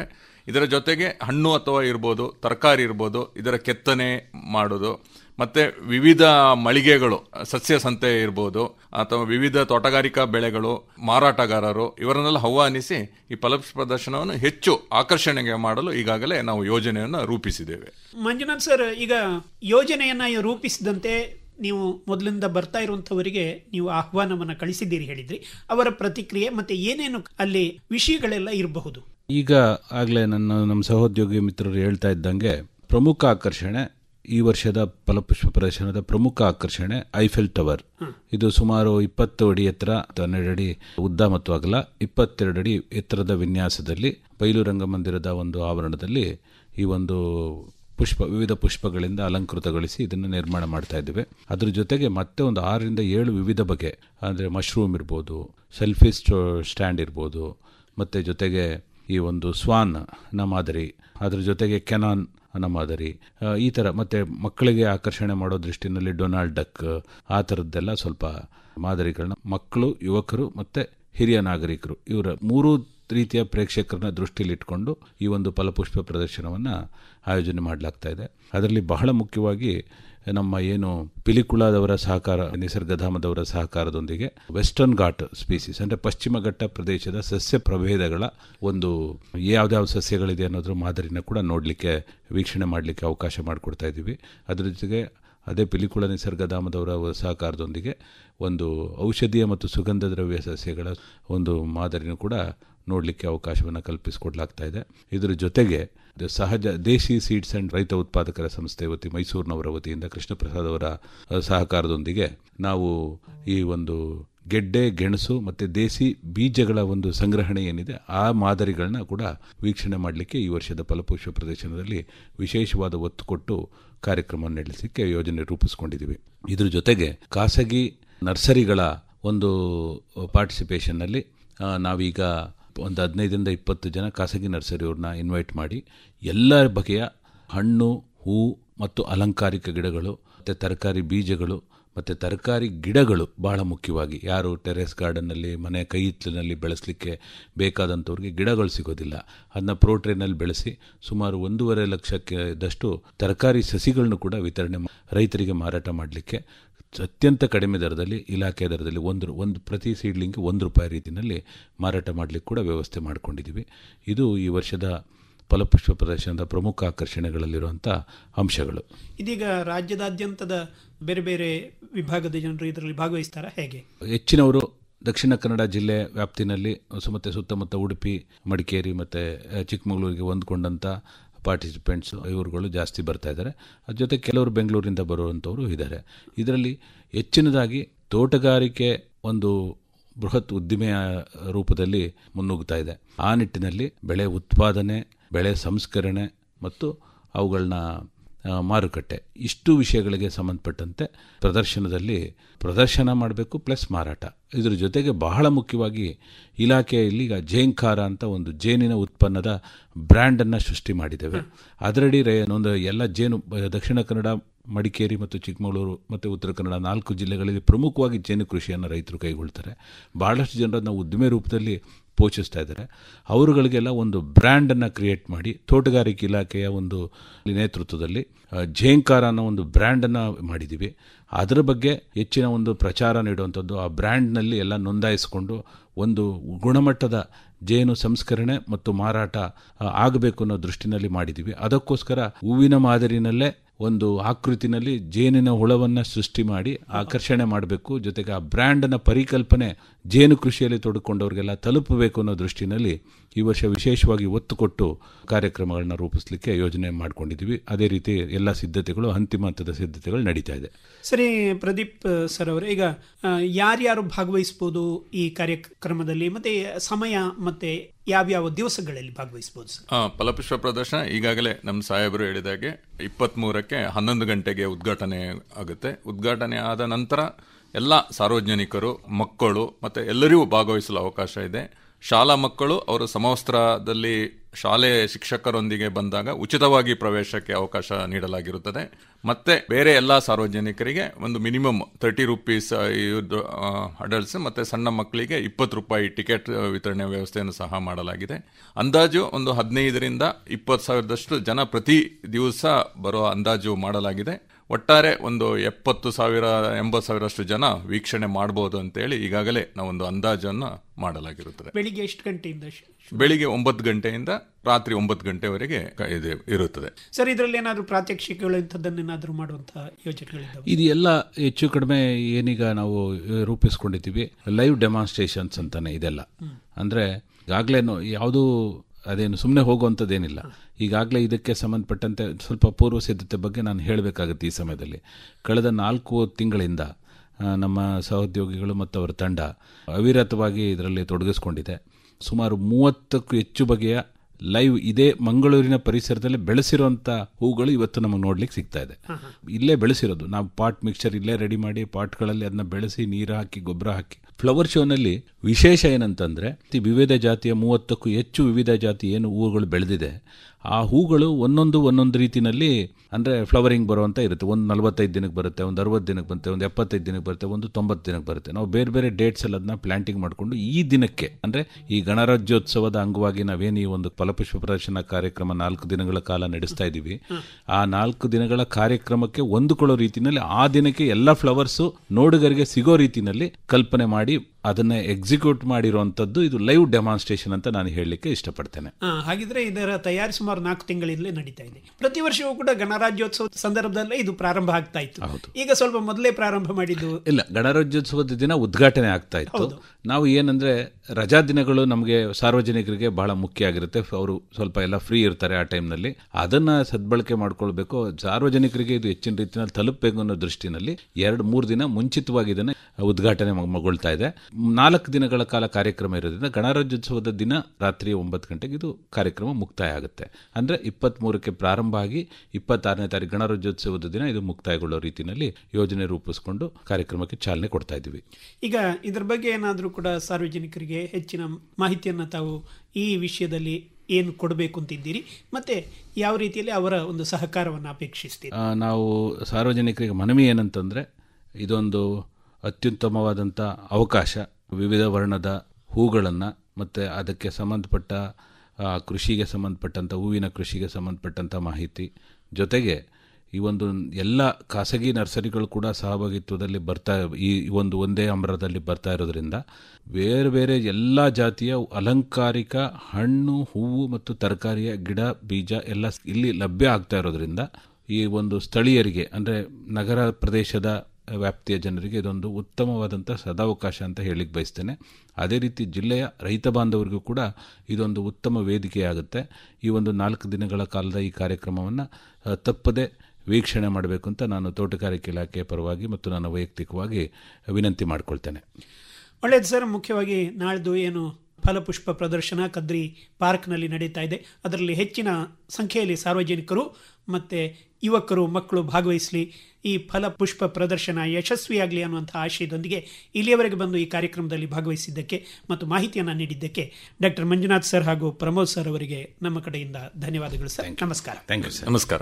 ಇದರ ಜೊತೆಗೆ ಹಣ್ಣು ಅಥವಾ ಇರ್ಬೋದು ತರಕಾರಿ ಇರ್ಬೋದು ಇದರ ಕೆತ್ತನೆ ಮಾಡೋದು ಮತ್ತೆ ವಿವಿಧ ಮಳಿಗೆಗಳು ಸಸ್ಯ ಸಂತೆ ಇರ್ಬೋದು ಅಥವಾ ವಿವಿಧ ತೋಟಗಾರಿಕಾ ಬೆಳೆಗಳು ಮಾರಾಟಗಾರರು ಇವರನ್ನೆಲ್ಲ ಆಹ್ವಾನಿಸಿ ಈ ಫಲಪುಷ್ಪ ಪ್ರದರ್ಶನವನ್ನು ಹೆಚ್ಚು ಆಕರ್ಷಣೆಗೆ ಮಾಡಲು ಈಗಾಗಲೇ ನಾವು ಯೋಜನೆಯನ್ನು ರೂಪಿಸಿದ್ದೇವೆ ಮಂಜುನಾಥ್ ಸರ್ ಈಗ ಯೋಜನೆಯನ್ನ ರೂಪಿಸಿದಂತೆ ನೀವು ಮೊದಲಿಂದ ಬರ್ತಾ ಇರುವಂತವರಿಗೆ ನೀವು ಆಹ್ವಾನವನ್ನ ಕಳಿಸಿದ್ದೀರಿ ಹೇಳಿದ್ರಿ ಅವರ ಪ್ರತಿಕ್ರಿಯೆ ಮತ್ತೆ ಏನೇನು ಅಲ್ಲಿ ವಿಷಯಗಳೆಲ್ಲ ಇರಬಹುದು ಈಗ ಆಗಲೇ ನನ್ನ ನಮ್ಮ ಸಹೋದ್ಯೋಗಿ ಮಿತ್ರರು ಹೇಳ್ತಾ ಇದ್ದಂಗೆ ಪ್ರಮುಖ ಆಕರ್ಷಣೆ ಈ ವರ್ಷದ ಫಲಪುಷ್ಪ ಪ್ರದರ್ಶನದ ಪ್ರಮುಖ ಆಕರ್ಷಣೆ ಐಫೆಲ್ ಟವರ್ ಇದು ಸುಮಾರು ಇಪ್ಪತ್ತು ಅಡಿ ಎತ್ತರ ಮತ್ತು ಹನ್ನೆರಡು ಅಡಿ ಉದ್ದ ಮತ್ತು ಅಗಲ ಇಪ್ಪತ್ತೆರಡು ಅಡಿ ಎತ್ತರದ ವಿನ್ಯಾಸದಲ್ಲಿ ಬಯಲು ರಂಗಮಂದಿರದ ಒಂದು ಆವರಣದಲ್ಲಿ ಈ ಒಂದು ಪುಷ್ಪ ವಿವಿಧ ಪುಷ್ಪಗಳಿಂದ ಅಲಂಕೃತಗೊಳಿಸಿ ಇದನ್ನು ನಿರ್ಮಾಣ ಮಾಡ್ತಾ ಇದ್ದೇವೆ ಅದ್ರ ಜೊತೆಗೆ ಮತ್ತೆ ಒಂದು ಆರರಿಂದ ಏಳು ವಿವಿಧ ಬಗೆ ಅಂದರೆ ಮಶ್ರೂಮ್ ಇರ್ಬೋದು ಸೆಲ್ಫಿ ಸ್ಟ್ಯಾಂಡ್ ಇರ್ಬೋದು ಮತ್ತು ಜೊತೆಗೆ ಈ ಒಂದು ಸ್ವಾನ್ ನ ಮಾದರಿ ಅದ್ರ ಜೊತೆಗೆ ಕೆನಾನ್ ನ ಮಾದರಿ ಆ, ಈ ಥರ ಮತ್ತು ಮಕ್ಕಳಿಗೆ ಆಕರ್ಷಣೆ ಮಾಡೋ ದೃಷ್ಟಿನಲ್ಲಿ ಡೊನಾಲ್ಡ್ ಡಕ್ ಆ ಥರದ್ದೆಲ್ಲ ಸ್ವಲ್ಪ ಮಾದರಿಗಳನ್ನ ಮಕ್ಕಳು ಯುವಕರು ಮತ್ತು ಹಿರಿಯ ನಾಗರಿಕರು ಇವರ ಮೂರು ರೀತಿಯ ಪ್ರೇಕ್ಷಕರನ್ನ ದೃಷ್ಟಿಯಲ್ಲಿಟ್ಕೊಂಡು ಈ ಒಂದು ಫಲಪುಷ್ಪ ಪ್ರದರ್ಶನವನ್ನು ಆಯೋಜನೆ ಮಾಡಲಾಗ್ತಾ ಇದೆ ಅದರಲ್ಲಿ ಬಹಳ ಮುಖ್ಯವಾಗಿ ನಮ್ಮ ಏನು ಪಿಲಿಕುಳದವರ ಸಹಕಾರ ನಿಸರ್ಗಧಾಮದವರ ಸಹಕಾರದೊಂದಿಗೆ ವೆಸ್ಟರ್ನ್ ಘಾಟ್ ಸ್ಪೀಸೀಸ್ ಅಂದರೆ ಪಶ್ಚಿಮ ಘಟ್ಟ ಪ್ರದೇಶದ ಸಸ್ಯ ಪ್ರಭೇದಗಳ ಒಂದು ಯಾವ್ದಾವ ಸಸ್ಯಗಳಿದೆ ಅನ್ನೋದ್ರ ಮಾದರಿನ ಕೂಡ ನೋಡಲಿಕ್ಕೆ ವೀಕ್ಷಣೆ ಮಾಡಲಿಕ್ಕೆ ಅವಕಾಶ ಮಾಡಿಕೊಡ್ತಾ ಇದ್ದೀವಿ ಅದ್ರ ಜೊತೆಗೆ ಅದೇ ಪಿಲಿಕುಳ ನಿಸರ್ಗಧಾಮದವರ ಸಹಕಾರದೊಂದಿಗೆ ಒಂದು ಔಷಧೀಯ ಮತ್ತು ಸುಗಂಧ ದ್ರವ್ಯ ಸಸ್ಯಗಳ ಒಂದು ಮಾದರಿನೂ ಕೂಡ ನೋಡಲಿಕ್ಕೆ ಅವಕಾಶವನ್ನು ಕಲ್ಪಿಸಿಕೊಡ್ಲಾಗ್ತಾ ಇದೆ ಇದರ ಜೊತೆಗೆ ದ- ಸಹಜ ದೇಶಿ ಸೀಡ್ಸ್ ಅಂಡ್ ರೈತ ಉತ್ಪಾದಕರ ಸಂಸ್ಥೆ ವತಿ ಮೈಸೂರಿನವರ ವತಿಯಿಂದ ಕೃಷ್ಣಪ್ರಸಾದ್ ಅವರ ಅ, ಸಹಕಾರದೊಂದಿಗೆ ನಾವು ಈ ಒಂದು ಗೆಡ್ಡೆ ಗೆಣಸು ಮತ್ತು ದೇಸಿ ಬೀಜಗಳ ಒಂದು ಸಂಗ್ರಹಣೆ ಏನಿದೆ ಆ ಮಾದರಿಗಳನ್ನ ಕೂಡ ವೀಕ್ಷಣೆ ಮಾಡಲಿಕ್ಕೆ ಈ ವರ್ಷದ ಫಲಪುಷ್ಪ ಪ್ರದರ್ಶನದಲ್ಲಿ ವಿಶೇಷವಾದ ಒತ್ತು ಕೊಟ್ಟು ಕಾರ್ಯಕ್ರಮ ನಡೆಸಲಿಕ್ಕೆ ಯೋಜನೆ ರೂಪಿಸ್ಕೊಂಡಿದ್ದೀವಿ ಇದ್ರ ಜೊತೆಗೆ ಖಾಸಗಿ ನರ್ಸರಿಗಳ ಒಂದು ಪಾರ್ಟಿಸಿಪೇಷನ್ನಲ್ಲಿ ನಾವೀಗ ಒಂದು ಹದಿನೈದರಿಂದ ಇಪ್ಪತ್ತು ಜನ ಖಾಸಗಿ ನರ್ಸರಿಯವ್ರನ್ನ ಇನ್ವೈಟ್ ಮಾಡಿ ಎಲ್ಲ ಬಗೆಯ ಹಣ್ಣು ಹೂ ಮತ್ತು ಅಲಂಕಾರಿಕ ಗಿಡಗಳು ಮತ್ತು ತರಕಾರಿ ಬೀಜಗಳು ಮತ್ತು ತರಕಾರಿ ಗಿಡಗಳು ಬಹಳ ಮುಖ್ಯವಾಗಿ ಯಾರು ಟೆರೆಸ್ ಗಾರ್ಡನ್ನಲ್ಲಿ ಮನೆ ಕೈ ಹಿತ್ತಲಿನಲ್ಲಿ ಬೆಳೆಸಲಿಕ್ಕೆ ಬೇಕಾದಂಥವ್ರಿಗೆ ಗಿಡಗಳು ಸಿಗೋದಿಲ್ಲ ಅದನ್ನ ಪ್ರೋಟ್ರೇನಲ್ಲಿ ಬೆಳೆಸಿ ಸುಮಾರು ಒಂದೂವರೆ ಲಕ್ಷಕ್ಕೆ ದಷ್ಟು ತರಕಾರಿ ಸಸಿಗಳನ್ನು ಕೂಡ ವಿತರಣೆ ಮಾ- ರೈತರಿಗೆ ಮಾರಾಟ ಮಾಡಲಿಕ್ಕೆ ಅತ್ಯಂತ ಕಡಿಮೆ ದರದಲ್ಲಿ ಇಲಾಖೆ ದರದಲ್ಲಿ ಒಂದು ಒಂದು ಪ್ರತಿ ಸೀಡ್ಲಿಂಗ್ ಒಂದು ರೂಪಾಯಿ ರೀತಿಯಲ್ಲಿ ಮಾರಾಟ ಮಾಡಲಿಕ್ಕೆ ಕೂಡ ವ್ಯವಸ್ಥೆ ಮಾಡಿಕೊಂಡಿದ್ದೀವಿ ಇದು ಈ ವರ್ಷದ ಫಲಪುಷ್ಪ ಪ್ರದರ್ಶನದ ಪ್ರಮುಖ ಆಕರ್ಷಣೆಗಳಲ್ಲಿರುವಂಥ ಅಂಶಗಳು ಇದೀಗ ರಾಜ್ಯದಾದ್ಯಂತದ ಬೇರೆ ಬೇರೆ ವಿಭಾಗದ ಜನರು ಇದರಲ್ಲಿ ಭಾಗವಹಿಸ್ತಾರಾ ಹೇಗೆ ಹೆಚ್ಚಿನವರು ದಕ್ಷಿಣ ಕನ್ನಡ ಜಿಲ್ಲೆ ವ್ಯಾಪ್ತಿನಲ್ಲಿ ಸು- ಮತ್ತೆ ಸುತ್ತಮುತ್ತ ಉಡುಪಿ ಮಡಿಕೇರಿ ಮತ್ತು ಚಿಕ್ಕಮಗಳೂರಿಗೆ ಹೊಂದ್ಕೊಂಡಂಥ ಪಾರ್ಟಿಸಿಪೆಂಟ್ಸ್ ಇವರುಗಳು ಜಾಸ್ತಿ ಬರ್ತಾ ಇದ್ದಾರೆ ಅದ್ರ ಜೊತೆ ಕೆಲವರು ಬೆಂಗಳೂರಿಂದ ಬರುವಂಥವರು ಇದ್ದಾರೆ ಇದರಲ್ಲಿ ಹೆಚ್ಚಿನದಾಗಿ ತೋಟಗಾರಿಕೆ ಒಂದು ಬೃಹತ್ ಉದ್ದಿಮೆಯ ರೂಪದಲ್ಲಿ ಮುನ್ನುಗ್ತಾ ಇದೆ ಆ ನಿಟ್ಟಿನಲ್ಲಿ ಬೆಳೆ ಉತ್ಪಾದನೆ ಬೆಳೆ ಸಂಸ್ಕರಣೆ ಮತ್ತು ಅವುಗಳನ್ನ ಆ, ಮಾರುಕಟ್ಟೆ ಇಷ್ಟು ವಿಷಯಗಳಿಗೆ ಸಂಬಂಧಪಟ್ಟಂತೆ ಪ್ರದರ್ಶನದಲ್ಲಿ ಪ್ರದರ್ಶನ ಮಾಡಬೇಕು ಪ್ಲಸ್ ಮಾರಾಟ ಇದ್ರ ಜೊತೆಗೆ ಬಹಳ ಮುಖ್ಯವಾಗಿ ಇಲಾಖೆಯಲ್ಲಿ ಈಗ ಜೇಂಕಾರ ಅಂತ ಒಂದು ಜೇನಿನ ಉತ್ಪನ್ನದ ಬ್ರ್ಯಾಂಡನ್ನು ಸೃಷ್ಟಿ ಮಾಡಿದ್ದೇವೆ ಅದರಡಿ ರೇ ಒಂದು ಎಲ್ಲ ಜೇನು ಬ- ದಕ್ಷಿಣ ಕನ್ನಡ ಮಡಿಕೇರಿ ಮತ್ತು ಚಿಕ್ಕಮಗಳೂರು ಮತ್ತು ಉತ್ತರ ಕನ್ನಡ ನಾಲ್ಕು ಜಿಲ್ಲೆಗಳಲ್ಲಿ ಪ್ರಮುಖವಾಗಿ ಜೇನು ಕೃಷಿಯನ್ನು ರೈತರು ಕೈಗೊಳ್ತಾರೆ ಬಹಳಷ್ಟು ಜನರನ್ನು ಉದ್ದಿಮೆ ರೂಪದಲ್ಲಿ ಪೋಷಿಸ್ತಾ ಇದ್ದಾರೆ ಅವರುಗಳಿಗೆಲ್ಲ ಒಂದು ಬ್ರ್ಯಾಂಡನ್ನು ಕ್ರಿಯೇಟ್ ಮಾಡಿ ತೋಟಗಾರಿಕೆ ಇಲಾಖೆಯ ಒಂದು ನೇತೃತ್ವದಲ್ಲಿ ಆ, ಝೇಂಕಾರ ಅನ್ನೋ ಒಂದು ಬ್ರ್ಯಾಂಡನ್ನು ಮಾಡಿದ್ದೀವಿ ಅದರ ಬಗ್ಗೆ ಹೆಚ್ಚಿನ ಒಂದು ಪ್ರಚಾರ ನೀಡುವಂಥದ್ದು ಆ ಬ್ರ್ಯಾಂಡ್ನಲ್ಲಿ ಎಲ್ಲ ನೋಂದಾಯಿಸಿಕೊಂಡು ಒಂದು ಗುಣಮಟ್ಟದ ಜೇನು ಸಂಸ್ಕರಣೆ ಮತ್ತು ಮಾರಾಟ ಆ, ಆಗಬೇಕು ಅನ್ನೋ ದೃಷ್ಟಿನಲ್ಲಿ ಮಾಡಿದ್ದೀವಿ ಅದಕ್ಕೋಸ್ಕರ ಹೂವಿನ ಮಾದರಿನಲ್ಲೇ ಒಂದು ಆಕೃತಿನಲ್ಲಿ ಜೇನಿನ ಹುಳವನ್ನು ಸೃಷ್ಟಿ ಮಾಡಿ ಆಕರ್ಷಣೆ ಮಾಡಬೇಕು ಜೊತೆಗೆ ಆ ಬ್ರ್ಯಾಂಡ್ನ ಪರಿಕಲ್ಪನೆ ಜೇನು ಕೃಷಿಯಲ್ಲಿ ತೊಡಕೊಂಡವ್ರಿಗೆಲ್ಲ ತಲುಪಬೇಕು ಅನ್ನೋ ದೃಷ್ಟಿನಲ್ಲಿ ಈ ವರ್ಷ ವಿಶೇಷವಾಗಿ ಒತ್ತು ಕೊಟ್ಟು ಕಾರ್ಯಕ್ರಮಗಳನ್ನ ರೂಪಿಸಲಿಕ್ಕೆ ಯೋಜನೆ ಮಾಡ್ಕೊಂಡಿದ್ದೀವಿ ಅದೇ ರೀತಿ ಎಲ್ಲ ಸಿದ್ಧತೆಗಳು ಅಂತಿಮ ಹಂತದ ಸಿದ್ಧತೆಗಳು ನಡೀತಾ ಇದೆ ಸರಿ ಪ್ರದೀಪ್ ಸರ್ ಅವರೇ ಈಗ ಆ, ಯಾರ್ಯಾರು ಭಾಗವಹಿಸ್ಬೋದು ಈ ಕಾರ್ಯಕ್ರಮದಲ್ಲಿ ಮತ್ತೆ ಸಮಯ ಮತ್ತೆ ಯಾವ್ಯಾವ ದಿವಸಗಳಲ್ಲಿ ಭಾಗವಹಿಸ್ಬೋದು ಸರ್ ಆ, ಫಲಪುಷ್ಪ ಪ್ರದರ್ಶನ ಈಗಾಗಲೇ ನಮ್ಮ ಸಾಹೇಬರು ಹೇಳಿದಾಗೆ ಇಪ್ಪತ್ತ್ ಮೂರಕ್ಕೆ ಹನ್ನೊಂದು ಗಂಟೆಗೆ ಉದ್ಘಾಟನೆ ಆಗುತ್ತೆ ಉದ್ಘಾಟನೆ ಆದ ನಂತರ ಎಲ್ಲ ಸಾರ್ವಜನಿಕರು ಮಕ್ಕಳು ಮತ್ತೆ ಎಲ್ಲರಿಗೂ ಭಾಗವಹಿಸಲು ಅವಕಾಶ ಇದೆ ಶಾಲಾ ಮಕ್ಕಳು ಅವರು ಸಮವಸ್ತ್ರದಲ್ಲಿ ಶಾಲೆ ಶಿಕ್ಷಕರೊಂದಿಗೆ ಬಂದಾಗ ಉಚಿತವಾಗಿ ಪ್ರವೇಶಕ್ಕೆ ಅವಕಾಶ ನೀಡಲಾಗಿರುತ್ತದೆ ಮತ್ತೆ ಬೇರೆ ಎಲ್ಲ ಸಾರ್ವಜನಿಕರಿಗೆ ಒಂದು ಮಿನಿಮಮ್ ತರ್ಟಿ ರುಪೀಸ್ ಅಡಲ್ಟ್ಸ್ ಮತ್ತೆ ಸಣ್ಣ ಮಕ್ಕಳಿಗೆ ಇಪ್ಪತ್ತು ರೂಪಾಯಿ ಟಿಕೆಟ್ ವಿತರಣೆ ವ್ಯವಸ್ಥೆಯನ್ನು ಸಹ ಮಾಡಲಾಗಿದೆ ಅಂದಾಜು ಒಂದು ಹದಿನೈದರಿಂದ ಇಪ್ಪತ್ತು ಸಾವಿರದಷ್ಟು ಜನ ಪ್ರತಿ ದಿವಸ ಬರುವ ಅಂದಾಜು ಮಾಡಲಾಗಿದೆ ಒಟ್ಟಾರೆ ಒಂದು ಎಪ್ಪತ್ತು ಸಾವಿರ ಎಂಬತ್ತು ಸಾವಿರಷ್ಟು ಜನ ವೀಕ್ಷಣೆ ಮಾಡಬಹುದು ಅಂತೇಳಿ ಈಗಾಗಲೇ ನಾವೊಂದು ಅಂದಾಜನ್ನು ಮಾಡಲಾಗಿರುತ್ತದೆ ಬೆಳಿಗ್ಗೆ ಎಷ್ಟು ಗಂಟೆಯಿಂದ ಶು- ಬೆಳಿಗ್ಗೆ ಒಂಬತ್ತು ಗಂಟೆಯಿಂದ ರಾತ್ರಿ ಒಂಬತ್ತು ಗಂಟೆವರೆಗೆ ಕ- ಇದೆ ಇರುತ್ತದೆ ಸರ್ ಇದರಲ್ಲಿ ಏನಾದರೂ ಪ್ರಾತ್ಯಕ್ಷಿಕೆಗಳು ಇಂಥದ್ದನ್ನೇನಾದರೂ ಮಾಡುವಂತಹ ಯೋಜನೆಗಳಿದ್ದಾವೆ ಇದು ಎಲ್ಲ ಹೆಚ್ಚು ಕಡಿಮೆ ಏನೀಗ ನಾವು ಆ, ರೂಪಿಸ್ಕೊಂಡಿದ್ದೀವಿ ಲೈವ್ ಡೆಮಾನ್ಸ್ಟ್ರೇಷನ್ಸ್ ಅಂತಾನೆ ಇದೆಲ್ಲ ಅಂದರೆ ಈಗಾಗಲೇ ಯಾವುದೂ ಅದೇನು ಸುಮ್ಮನೆ ಹೋಗುವಂಥದ್ದೇನಿಲ್ಲ ಈಗಾಗಲೇ ಇದಕ್ಕೆ ಸಂಬಂಧಪಟ್ಟಂತೆ ಸ್ವಲ್ಪ ಪೂರ್ವ ಸಿದ್ಧತೆ ಬಗ್ಗೆ ನಾನು ಹೇಳಬೇಕಾಗುತ್ತೆ ಈ ಸಮಯದಲ್ಲಿ ಕಳೆದ ನಾಲ್ಕು ತಿಂಗಳಿಂದ ಆ, ನಮ್ಮ ಸಹೋದ್ಯೋಗಿಗಳು ಮತ್ತು ಅವರ ತಂಡ ಅವಿರತವಾಗಿ ಇದರಲ್ಲಿ ತೊಡಗಿಸ್ಕೊಂಡಿದೆ ಸುಮಾರು ಮೂವತ್ತಕ್ಕೂ ಹೆಚ್ಚು ಬಗೆಯ ಲೈವ್ ಇದೇ ಮಂಗಳೂರಿನ ಪರಿಸರದಲ್ಲಿ ಬೆಳೆಸಿರುವಂಥ ಹೂಗಳು ಇವತ್ತು ನಮಗೆ ನೋಡ್ಲಿಕ್ಕೆ ಸಿಗ್ತಾ ಇದೆ ಇಲ್ಲೇ ಬೆಳೆಸಿರೋದು ನಾವು ಪಾಟ್ ಮಿಕ್ಸ್ಚರ್ ಇಲ್ಲೇ ರೆಡಿ ಮಾಡಿ ಪಾಟ್ಗಳಲ್ಲಿ ಅದನ್ನ ಬೆಳೆಸಿ ನೀರು ಹಾಕಿ ಗೊಬ್ಬರ ಹಾಕಿ ಫ್ಲವರ್ ಶೋನಲ್ಲಿ ವಿಶೇಷ ಏನಂತಂದ್ರೆ ಈ ವಿವಿಧ ಜಾತಿಯ ಮೂವತ್ತಕ್ಕೂ ಹೆಚ್ಚು ವಿವಿಧ ಜಾತಿ ಏನು ಹೂವುಗಳು ಬೆಳೆದಿದೆ ಆ ಹೂಗಳು ಒಂದೊಂದು ಒಂದೊಂದು ರೀತಿನಲ್ಲಿ ಅಂದರೆ ಫ್ಲವರಿಂಗ್ ಬರುವಂತ ಇರುತ್ತೆ ಒಂದು ನಲವತ್ತೈದು ದಿನಕ್ಕೆ ಬರುತ್ತೆ ಒಂದು ಅರವತ್ತು ದಿನಕ್ಕೆ ಬರುತ್ತೆ ಒಂದು ಎಪ್ಪತ್ತೈದು ದಿನಕ್ಕೆ ಬರುತ್ತೆ ಒಂದು ತೊಂಬತ್ತು ದಿನಕ್ಕೆ ಬರುತ್ತೆ ನಾವು ಬೇರೆ ಬೇರೆ ಡೇಟ್ಸ್ ಎಲ್ಲ ಅದನ್ನ ಪ್ಲಾಂಟಿಂಗ್ ಮಾಡಿಕೊಂಡು ಈ ದಿನಕ್ಕೆ ಅಂದರೆ ಈ ಗಣರಾಜ್ಯೋತ್ಸವದ ಅಂಗವಾಗಿ ನಾವೇನು ಈ ಒಂದು ಫಲಪುಷ್ಪ ಪ್ರದರ್ಶನ ಕಾರ್ಯಕ್ರಮ ನಾಲ್ಕು ದಿನಗಳ ಕಾಲ ನಡೆಸ್ತಾ ಇದ್ದೀವಿ ಆ ನಾಲ್ಕು ದಿನಗಳ ಕಾರ್ಯಕ್ರಮಕ್ಕೆ ಹೊಂದಿಕೊಳ್ಳೋ ರೀತಿಯಲ್ಲಿ ಆ ದಿನಕ್ಕೆ ಎಲ್ಲ ಫ್ಲವರ್ಸು ನೋಡುಗರಿಗೆ ಸಿಗೋ ರೀತಿಯಲ್ಲಿ ಕಲ್ಪನೆ ಮಾಡಿ ಅದನ್ನ ಎಕ್ಸಿಕ್ಯೂಟ್ ಮಾಡಿರುವಂಥದ್ದು ಇದು ಲೈವ್ ಡೆಮಾನ್ಸ್ಟ್ರೇಷನ್ ಅಂತ ನಾನು ಹೇಳಲಿಕ್ಕೆ ಇಷ್ಟಪಡ್ತೇನೆ ಆ, ಹಾಗಿದ್ರೆ ಇದರ ತಯಾರಿ ಸುಮಾರು ನಾಲ್ಕು ತಿಂಗಳಿಂದಲೇ ನಡೀತಾ ಇದೆ ಪ್ರತಿ ವರ್ಷವೂ ಕೂಡ ಗಣರಾಜ್ಯೋತ್ಸವ ಸಂದರ್ಭದಲ್ಲೇ ಇದು ಪ್ರಾರಂಭ ಆಗ್ತಾ ಇತ್ತು ಈಗ ಸ್ವಲ್ಪ ಮೊದಲೇ ಪ್ರಾರಂಭ ಮಾಡಿದ್ದು ಇಲ್ಲ ಗಣರಾಜ್ಯೋತ್ಸವದ ದಿನ ಉದ್ಘಾಟನೆ ಆಗ್ತಾ ಇತ್ತು ಹೌದು. ನಾವು ಏನಂದ್ರೆ ರಜಾ ದಿನಗಳು ನಮಗೆ ಸಾರ್ವಜನಿಕರಿಗೆ ಬಹಳ ಮುಖ್ಯ ಆಗಿರುತ್ತೆ ಅವರು ಸ್ವಲ್ಪ ಎಲ್ಲ ಫ್ರೀ ಇರ್ತಾರೆ ಆ ಟೈಮ್ನಲ್ಲಿ ಅದನ್ನ ಸದ್ಬಳಕೆ ಮಾಡ್ಕೊಳ್ಬೇಕು ಸಾರ್ವಜನಿಕರಿಗೆ ಇದು ಹೆಚ್ಚಿನ ರೀತಿಯಲ್ಲಿ ತಲುಪಬೇಕು ಅನ್ನೋ ದೃಷ್ಟಿನಲ್ಲಿ ಎರಡು ಮೂರು ದಿನ ಮುಂಚಿತವಾಗಿ ಇದನ್ನ ಉದ್ಘಾಟನೆ ಮ- ಮಗೊಳ್ತಾ ಇದೆ ನಾಲ್ಕು ದಿನಗಳ ಕಾಲ ಕಾರ್ಯಕ್ರಮ ಇರೋದ್ರಿಂದ ಗಣರಾಜ್ಯೋತ್ಸವದ ದಿನ ರಾತ್ರಿ ಒಂಬತ್ತು ಗಂಟೆಗೆ ಇದು ಕಾರ್ಯಕ್ರಮ ಮುಕ್ತಾಯ ಆಗುತ್ತೆ ಅಂದ್ರೆ ಇಪ್ಪತ್ತ್ ಮೂರಕ್ಕೆ ಪ್ರಾರಂಭ ಆಗಿ ಇಪ್ಪತ್ತಾರನೇ ತಾರೀಕು ಗಣರಾಜ್ಯೋತ್ಸವದ ದಿನ ಇದು ಮುಕ್ತಾಯಗೊಳ್ಳೋ ರೀತಿಯಲ್ಲಿ ಯೋಜನೆ ರೂಪಿಸಿಕೊಂಡು ಕಾರ್ಯಕ್ರಮಕ್ಕೆ ಚಾಲನೆ ಕೊಡ್ತಾ ಇದ್ದೀವಿ ಈಗ ಇದ್ರ ಬಗ್ಗೆ ಏನಾದರೂ ಕೂಡ ಸಾರ್ವಜನಿಕರಿಗೆ ಹೆಚ್ಚಿನ ಮಾಹಿತಿಯನ್ನು ತಾವು ಈ ವಿಷಯದಲ್ಲಿ ಏನು ಕೊಡಬೇಕು ಅಂತಿದ್ದೀರಿ ಮತ್ತೆ ಯಾವ ರೀತಿಯಲ್ಲಿ ಅವರ ಒಂದು ಸಹಕಾರವನ್ನು ಅಪೇಕ್ಷಿಸ್ತೀರಿ ಆ, ನಾವು ಸಾರ್ವಜನಿಕರಿಗೆ ಮನವಿ ಏನಂತಂದರೆ ಇದೊಂದು ಅತ್ಯುತ್ತಮವಾದಂಥ ಅವಕಾಶ ವಿವಿಧ ವರ್ಣದ ಹೂಗಳನ್ನು ಮತ್ತು ಅದಕ್ಕೆ ಸಂಬಂಧಪಟ್ಟ ಆ, ಕೃಷಿಗೆ ಸಂಬಂಧಪಟ್ಟಂಥ ಹೂವಿನ ಕೃಷಿಗೆ ಸಂಬಂಧಪಟ್ಟಂಥ ಮಾಹಿತಿ ಜೊತೆಗೆ ಈ ಒಂದು ಎಲ್ಲ ಖಾಸಗಿ ನರ್ಸರಿಗಳು ಕೂಡ ಸಹಭಾಗಿತ್ವದಲ್ಲಿ ಬರ್ತಾ ಈ ಒಂದು ಒಂದೇ ಅಂಬರದಲ್ಲಿ ಬರ್ತಾ ಇರೋದ್ರಿಂದ ಬೇರೆ ಬೇರೆ ಎಲ್ಲ ಜಾತಿಯ ಅಲಂಕಾರಿಕ ಹಣ್ಣು ಹೂವು ಮತ್ತು ತರಕಾರಿಯ ಗಿಡ ಬೀಜ ಎಲ್ಲ ಇಲ್ಲಿ ಲಭ್ಯ ಆಗ್ತಾ ಇರೋದ್ರಿಂದ ಈ ಒಂದು ಸ್ಥಳೀಯರಿಗೆ ಅಂದರೆ ನಗರ ಪ್ರದೇಶದ ವ್ಯಾಪ್ತಿಯ ಜನರಿಗೆ ಇದೊಂದು ಉತ್ತಮವಾದಂಥ ಸದಾವಕಾಶ ಅಂತ ಹೇಳಿಕ್ಕೆ ಬಯಸ್ತೇನೆ ಅದೇ ರೀತಿ ಜಿಲ್ಲೆಯ ರೈತ ಬಾಂಧವರಿಗೂ ಕೂಡ ಇದೊಂದು ಉತ್ತಮ ವೇದಿಕೆಯಾಗುತ್ತೆ ಈ ಒಂದು ನಾಲ್ಕು ದಿನಗಳ ಕಾಲದ ಈ ಕಾರ್ಯಕ್ರಮವನ್ನು ತಪ್ಪದೆ ವೀಕ್ಷಣೆ ಮಾಡಬೇಕು ಅಂತ ನಾನು ತೋಟಗಾರಿಕೆ ಇಲಾಖೆಯ ಪರವಾಗಿ ಮತ್ತು ನಾನು ವೈಯಕ್ತಿಕವಾಗಿ ವಿನಂತಿ ಮಾಡಿಕೊಳ್ತೇನೆ ಒಳ್ಳೆಯದು ಸರ್ ಮುಖ್ಯವಾಗಿ ನಾಳ್ದು ಏನು ಫಲಪುಷ್ಪ ಪ್ರದರ್ಶನ ಕದ್ರಿ ಪಾರ್ಕ್ನಲ್ಲಿ ನಡೀತಾ ಇದೆ ಅದರಲ್ಲಿ ಹೆಚ್ಚಿನ ಸಂಖ್ಯೆಯಲ್ಲಿ ಸಾರ್ವಜನಿಕರು ಮತ್ತು ಯುವಕರು ಮಕ್ಕಳು ಭಾಗವಹಿಸಲಿ ಈ ಫಲಪುಷ್ಪ ಪ್ರದರ್ಶನ ಯಶಸ್ವಿಯಾಗಲಿ ಅನ್ನುವಂಥ ಆಶಯದೊಂದಿಗೆ ಇಲ್ಲಿಯವರೆಗೆ ಬಂದು ಈ ಕಾರ್ಯಕ್ರಮದಲ್ಲಿ ಭಾಗವಹಿಸಿದ್ದಕ್ಕೆ ಮತ್ತು ಮಾಹಿತಿಯನ್ನು ನೀಡಿದ್ದಕ್ಕೆ ಡಾಕ್ಟರ್ ಮಂಜುನಾಥ್ ಸರ್ ಹಾಗೂ ಪ್ರಮೋದ್ ಸರ್ ಅವರಿಗೆ ನಮ್ಮ ಕಡೆಯಿಂದ ಧನ್ಯವಾದಗಳು ಸರ್ ನಮಸ್ಕಾರ ಥ್ಯಾಂಕ್ ಯು ಸರ್ ನಮಸ್ಕಾರ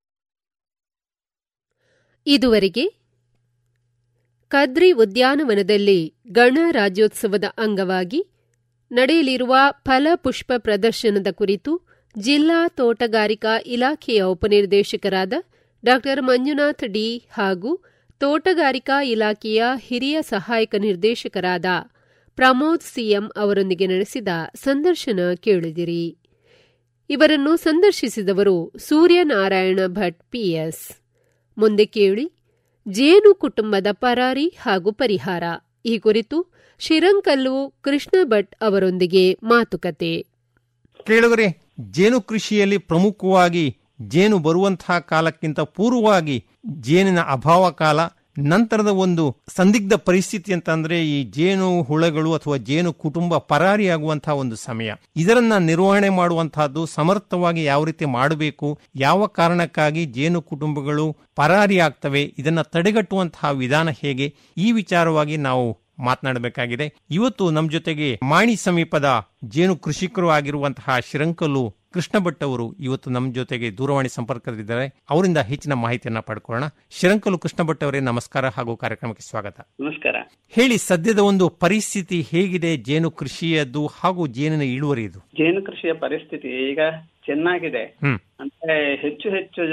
ಇದುವರೆಗೆ ಕದ್ರಿ ಉದ್ಯಾನವನದಲ್ಲಿ ಗಣರಾಜ್ಯೋತ್ಸವದ ಅಂಗವಾಗಿ ನಡೆಯಲಿರುವ ಫಲಪುಷ್ಪ ಪ್ರದರ್ಶನದ ಕುರಿತು ಜಿಲ್ಲಾ ತೋಟಗಾರಿಕಾ ಇಲಾಖೆಯ ಉಪನಿರ್ದೇಶಕರಾದ ಡಾ ಮಂಜುನಾಥ್ ಡಿ ಹಾಗೂ ತೋಟಗಾರಿಕಾ ಇಲಾಖೆಯ ಹಿರಿಯ ಸಹಾಯಕ ನಿರ್ದೇಶಕರಾದ ಪ್ರಮೋದ್ ಸಿಎಂ ಅವರೊಂದಿಗೆ ನಡೆಸಿದ ಸಂದರ್ಶನ ಕೇಳಿದಿರಿ ಇವರನ್ನು ಸಂದರ್ಶಿಸಿದವರು ಸೂರ್ಯನಾರಾಯಣ ಭಟ್ ಪಿಎಸ್ ಮುಂದೆ ಕೇಳಿ ಜೇನು ಕುಟುಂಬದ ಪರಾರಿ ಹಾಗೂ ಪರಿಹಾರ ಈ ಕುರಿತು ಶಿರಂಕಲ್ಲು ಕೃಷ್ಣ ಭಟ್ ಅವರೊಂದಿಗೆ ಮಾತುಕತೆ ಕೇಳುಗರೆ ಜೇನು ಕೃಷಿಯಲ್ಲಿ ಪ್ರಮುಖವಾಗಿ ಜೇನು ಬರುವಂತಹ ಕಾಲಕ್ಕಿಂತ ಪೂರ್ವವಾಗಿ ಜೇನಿನ ಅಭಾವ ಕಾಲ ನಂತರದ ಒಂದು ಸಂದಿಗ್ಧ ಪರಿಸ್ಥಿತಿ ಅಂತಂದ್ರೆ ಈ ಜೇನು ಹುಳಗಳು ಅಥವಾ ಜೇನು ಕುಟುಂಬ ಪರಾರಿಯಾಗುವಂತಹ ಒಂದು ಸಮಯ ಇದರನ್ನ ನಿರ್ವಹಣೆ ಮಾಡುವಂತಹದ್ದು ಸಮರ್ಥವಾಗಿ ಯಾವ ರೀತಿ ಮಾಡಬೇಕು ಯಾವ ಕಾರಣಕ್ಕಾಗಿ ಜೇನು ಕುಟುಂಬಗಳು ಪರಾರಿಯಾಗ್ತವೆ ಇದನ್ನ ತಡೆಗಟ್ಟುವಂತಹ ವಿಧಾನ ಹೇಗೆ ಈ ವಿಚಾರವಾಗಿ ನಾವು ಮಾತನಾಡಬೇಕಾಗಿದೆ ಇವತ್ತು ನಮ್ಮ ಜೊತೆಗೆ ಮಾಣಿ ಸಮೀಪದ ಜೇನು ಕೃಷಿಕರು ಆಗಿರುವಂತಹ ಶಿರಂಕಲ್ಲು ಕೃಷ್ಣ ಭಟ್ ಅವರು ಇವತ್ತು ನಮ್ಮ ಜೊತೆಗೆ ದೂರವಾಣಿ ಸಂಪರ್ಕದಲ್ಲಿದ್ದಾರೆ ಅವರಿಂದ ಹೆಚ್ಚಿನ ಮಾಹಿತಿಯನ್ನ ಪಡ್ಕೊಳ್ಳೋಣ ಶಿರಂಕಲ್ಲು ಕೃಷ್ಣ ಭಟ್ ಅವರೇ ನಮಸ್ಕಾರ ಹಾಗೂ ಕಾರ್ಯಕ್ರಮಕ್ಕೆ ಸ್ವಾಗತ ನಮಸ್ಕಾರ ಹೇಳಿ ಸದ್ಯದ ಒಂದು ಪರಿಸ್ಥಿತಿ ಹೇಗಿದೆ ಜೇನು ಕೃಷಿಯದ್ದು ಹಾಗೂ ಜೇನಿನ ಇಳುವರಿದು ಜೇನು ಕೃಷಿಯ ಪರಿಸ್ಥಿತಿ ಈಗ ಚೆನ್ನಾಗಿದೆ ಹ್ಮ್ ಅಂದ್ರೆ ಹೆಚ್ಚು ಹೆಚ್ಚು